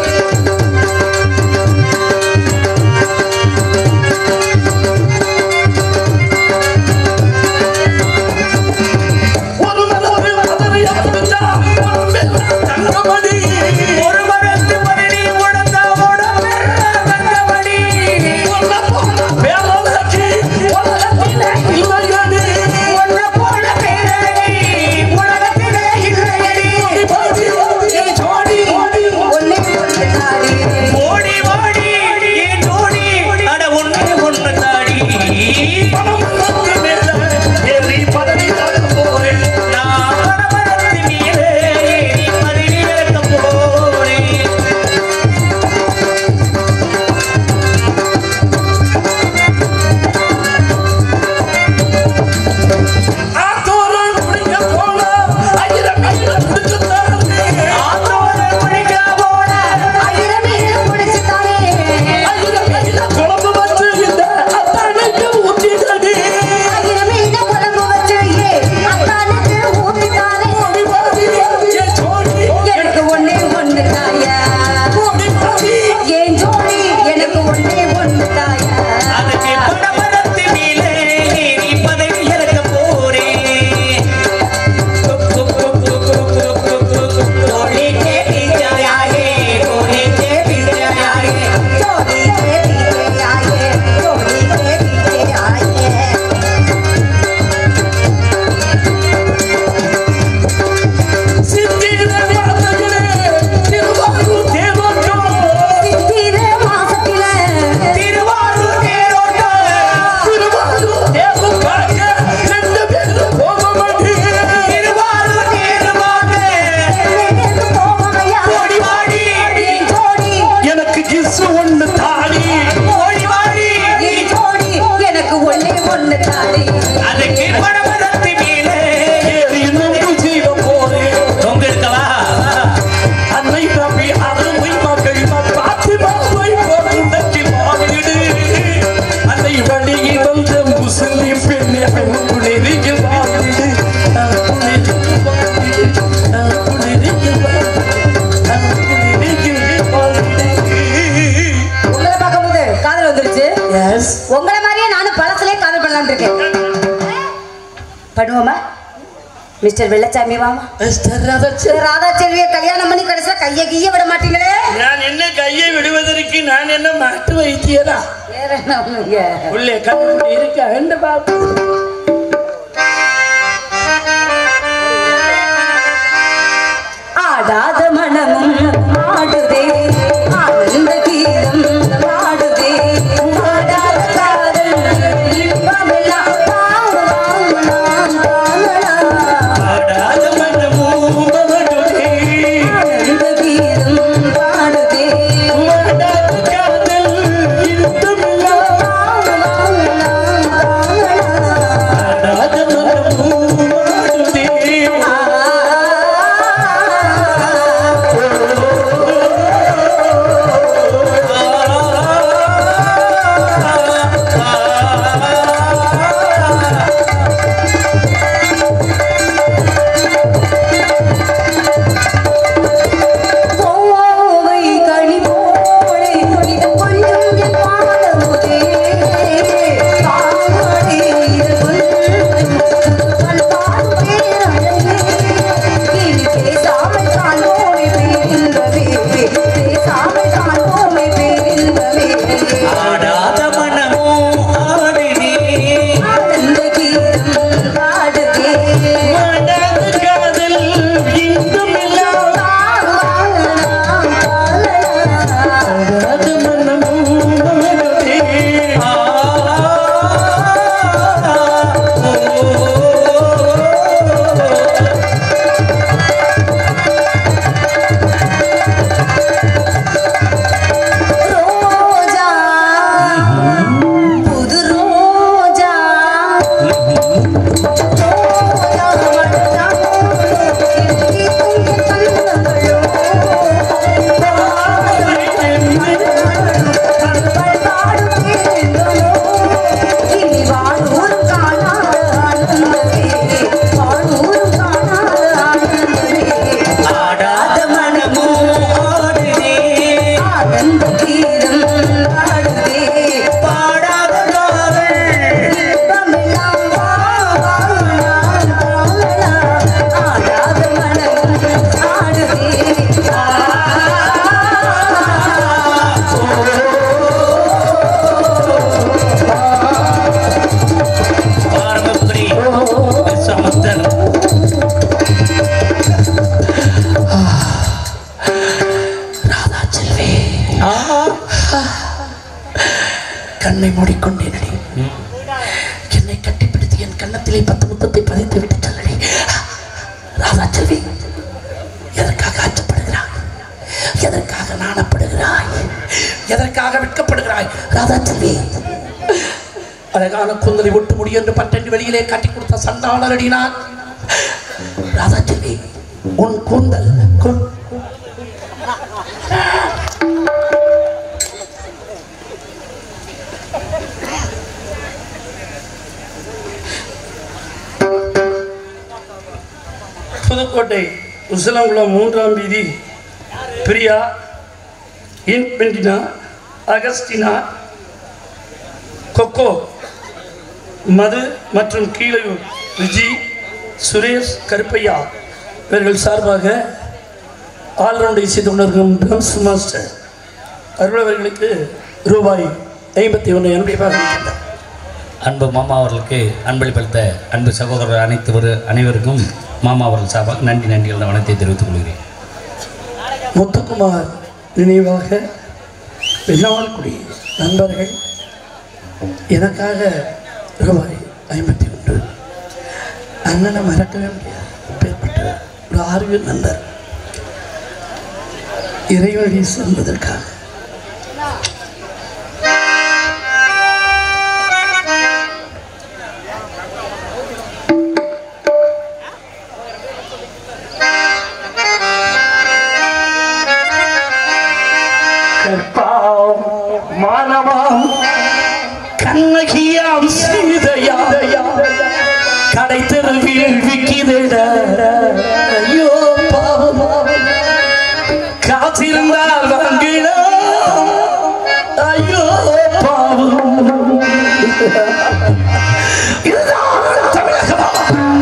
பண்ணுவோமா மிஸ்டர் வெள்ளச்சாமி வாமா மிஸ்டர் ராதாச்சலம். ராதா செல்வியை கல்யாணம் பண்ணி கடைசியா கையை கீய விட மாட்டீங்களே நான் என்ன கையை விடுவதற்கு நான் என்ன மாட்டு வைத்தியரா வேற என்ன பண்ணுவீங்க உள்ளே கண்ணு இருக்க என்று பாப்பு ஆடாத மனமும் ஆடுதே ஆனந்த கீதம் ஆடுதே ஆடாத காதல் இன்பமெல்லாம் வாழலாம் நாம் காணலாம். ஆடாத மனமும் மகனுடே. ஆனந்த கீதம் பாடுதே ஆடாத காதல் இருந்தமெல்லாம். வாழலாம் நாம் காணலாம். ஆடாத மனமும் ஆடுதே. கோவை கனி போலே இது கொஞ்சம் என் பாடமுதே காவடி இது கொஞ்சம் கண் பாடும் பேரழகே இனி பேசாமல் காணோமே பேரின்பமே பேசாமல் காணோமே பேரின்பமே ஆடாத மனமும் ஆடினே ஆனந்த கீதம் பாடுதே ஆடாத காதல் இன்பமெல்லாம். வாழலாம் வாழலாம் ஆடாத மனமும் ஆடுதே. ரோஜா புது ரோஜா ரோஜா மலர்ந்தால் கிளிக்கும் கண்ணங்களோ பல்பாடு தேர்ந்தனோ இனி வாழூரும் காணாத ஆனந்தமே வாழூரும் காணாத ஆனந்தமே ஆடாத மனமும் ஆடினே ஆனந்த கீதம் பாடுதே பாடாத காதல் இன்பமெல்லாம் வா, வா, நான் வாழலாம். ஆடாத மனம் ஆடுதே. பார்வபுரி சமுத்தர் ராதா செல்வி கண்ணை மூடிக்கொண்டேனடி என்னை கட்டிப்பிடித்து என் கன்னத்திலே பத்து முத்தத்தை பதித்து விட்டு சொல்லடி ராதா செல்வி எதற்காக அச்சப்படுகிறாய் எதற்காக நாணப்படுகிறாய் எதற்காக வெட்கப்படுகிறாய் ராதா செல்வி அழகான குந்தலை ஒட்டு முடி என்று பட்டென்று வெளியிலே காட்டி கொடுத்த சண்டாளரடி நான் ராதா செல்வி உன் கூந்தல் கு- புதுக்கோட்டை உசலங்குளம் மூன்றாம் வீதி பிரியா இன்வென்டினா அகஸ்டினா கொக்கோ மது மற்றும் கீழையூர் விஜி சுரேஷ் கருப்பையா இவர்கள் சார்பாக ஆல்ரவுண்ட் இசை தொண்டர்கள் ட்ரம்ஸ் மாஸ்டர் அருளவர்களுக்கு ரூபாய் ஐம்பத்தி ஒன்று என்பதாக இருக்கின்றார் அன்பு மாமா அவர்களுக்கு அன்பளிப்பளித்த அன்பு சகோதரர் அனைத்து ஒரு அனைவருக்கும் மாமா அவர்கள் சார்பாக நன்றி நன்றிகள் வணக்கத்தை தெரிவித்துக் கொள்கிறேன் முத்துக்குமார் நினைவாக வெள்ளாளக்குடி நண்பர்கள் எனக்காக ரூபாய் ஐம்பத்தி ஒன்று அண்ணனை மறக்கவே முடியாது பேர்பட்ட ஒரு ஆர்வம் நண்பர் இறைவழி செல்வதற்காக கற்பாம் மானவாம் கண்ணகியாம் சீதையா கடை தெருவில் விக்கிதிட ஐயோ பாவம் காத்திருந்தால் வாங்கினோம் ஐயோ பாவம் இதுதான் தமிழகமா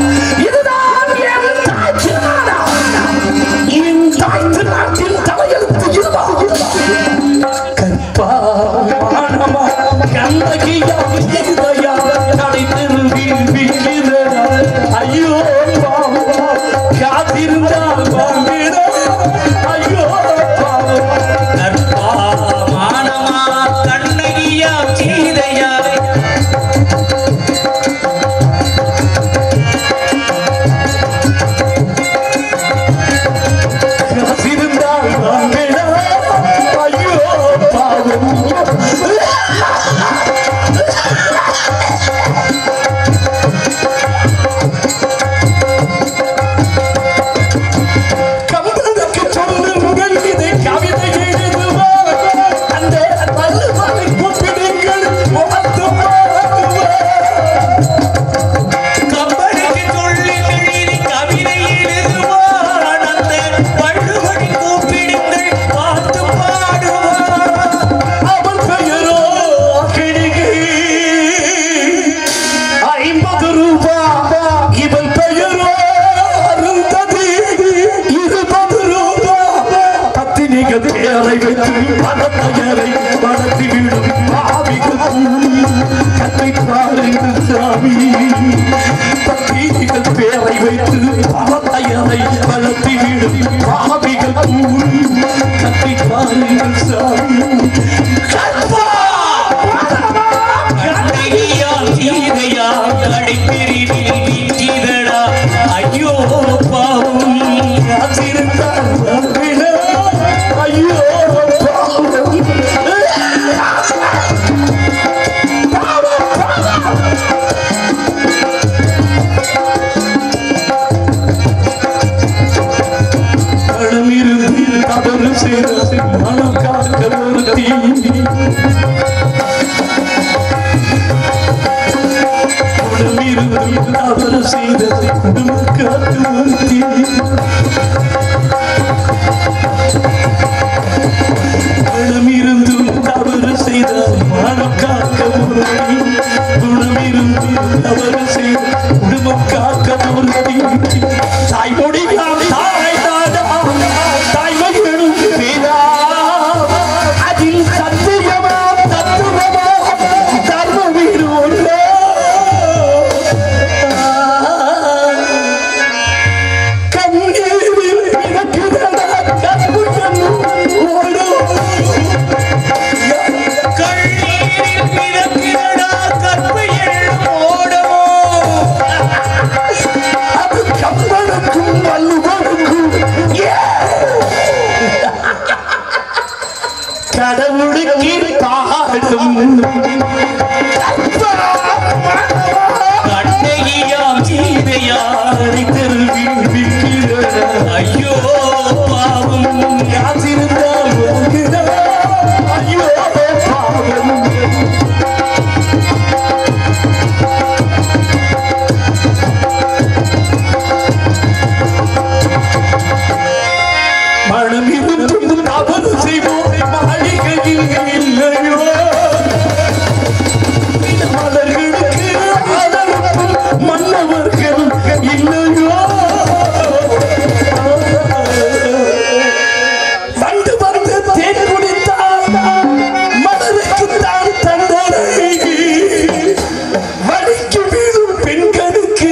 பத்து ரூபா இவள் பெயரோ அருந்ததி இருபது ரூபா பத்தினிகள் பேரை வைத்து பணப்பெயரை வளர்த்தி விடும் பாவிகள் கத்தை பாருங்கள் சாமி பத்தினிகள் பேரை வைத்து பணப்பெயரை வளர்த்தி விடும் பாவிகள் கத்தை பாருங்கள் சாமி கற்பா கண்ணையா சீதையா கடைத்தெருவில் வீச்சிதடா ஐயோ பாவம் காத்திருந்தார் உன்னிடம். ஐயோ பாவம். மனமிருந்து தவறு செய்த மனம் காக்க ஒருத்தி. மனமிருந்து தவறு செய்த குடும்பம் காக்க ஒருத்தி. குணமிருந்தும் தவறு செய்த மனம் காக்க உறுதி குணமிருந்து தவறு செய்த குடும்பம் காக்க உறுதி தாய்மொழியாம் தாய் தாடா தாய்மொழியும் பிதா அதில் சத்தியமா தத்துவமா தர்மவீடு ஒன்றோ கண்ணீரில் மிதக்கிறதா கற்புடன் ஓடும் கண்ணீரில் பிறக்கிறடா கற்பையில் ஓடமோ அது கம்பனுக்கும் வல்லுவனுக்கும் கடவுளுக்கு பாடும் கண்ணையாம் சீதையா தெருவில் விற்கிறதா ஐயோ பாவம் காத்திருந்தால் வருகிறதா? ஐயோ பாவம் மனம் இருந்தும் தவறு செய்வோம் மாளிகையில் இல்லையோ மலர்களுக்கு ஆதரவும் மன்னவர்கள் இல்லையோ வந்து வந்து தேன் குடித்தால் மலருக்கு தான் தந்தனை வலிக்கு வீழும் பெண்களுக்கு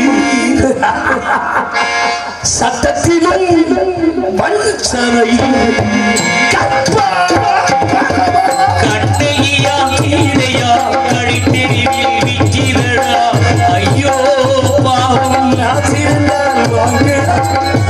சட்டத்திலும் வஞ்சனை கற்பா கண்ணையா சீதையா கடைத்தெருவில் விச்சிதடா ஐயோ பாவம் காத்திருந்தால் வாங்க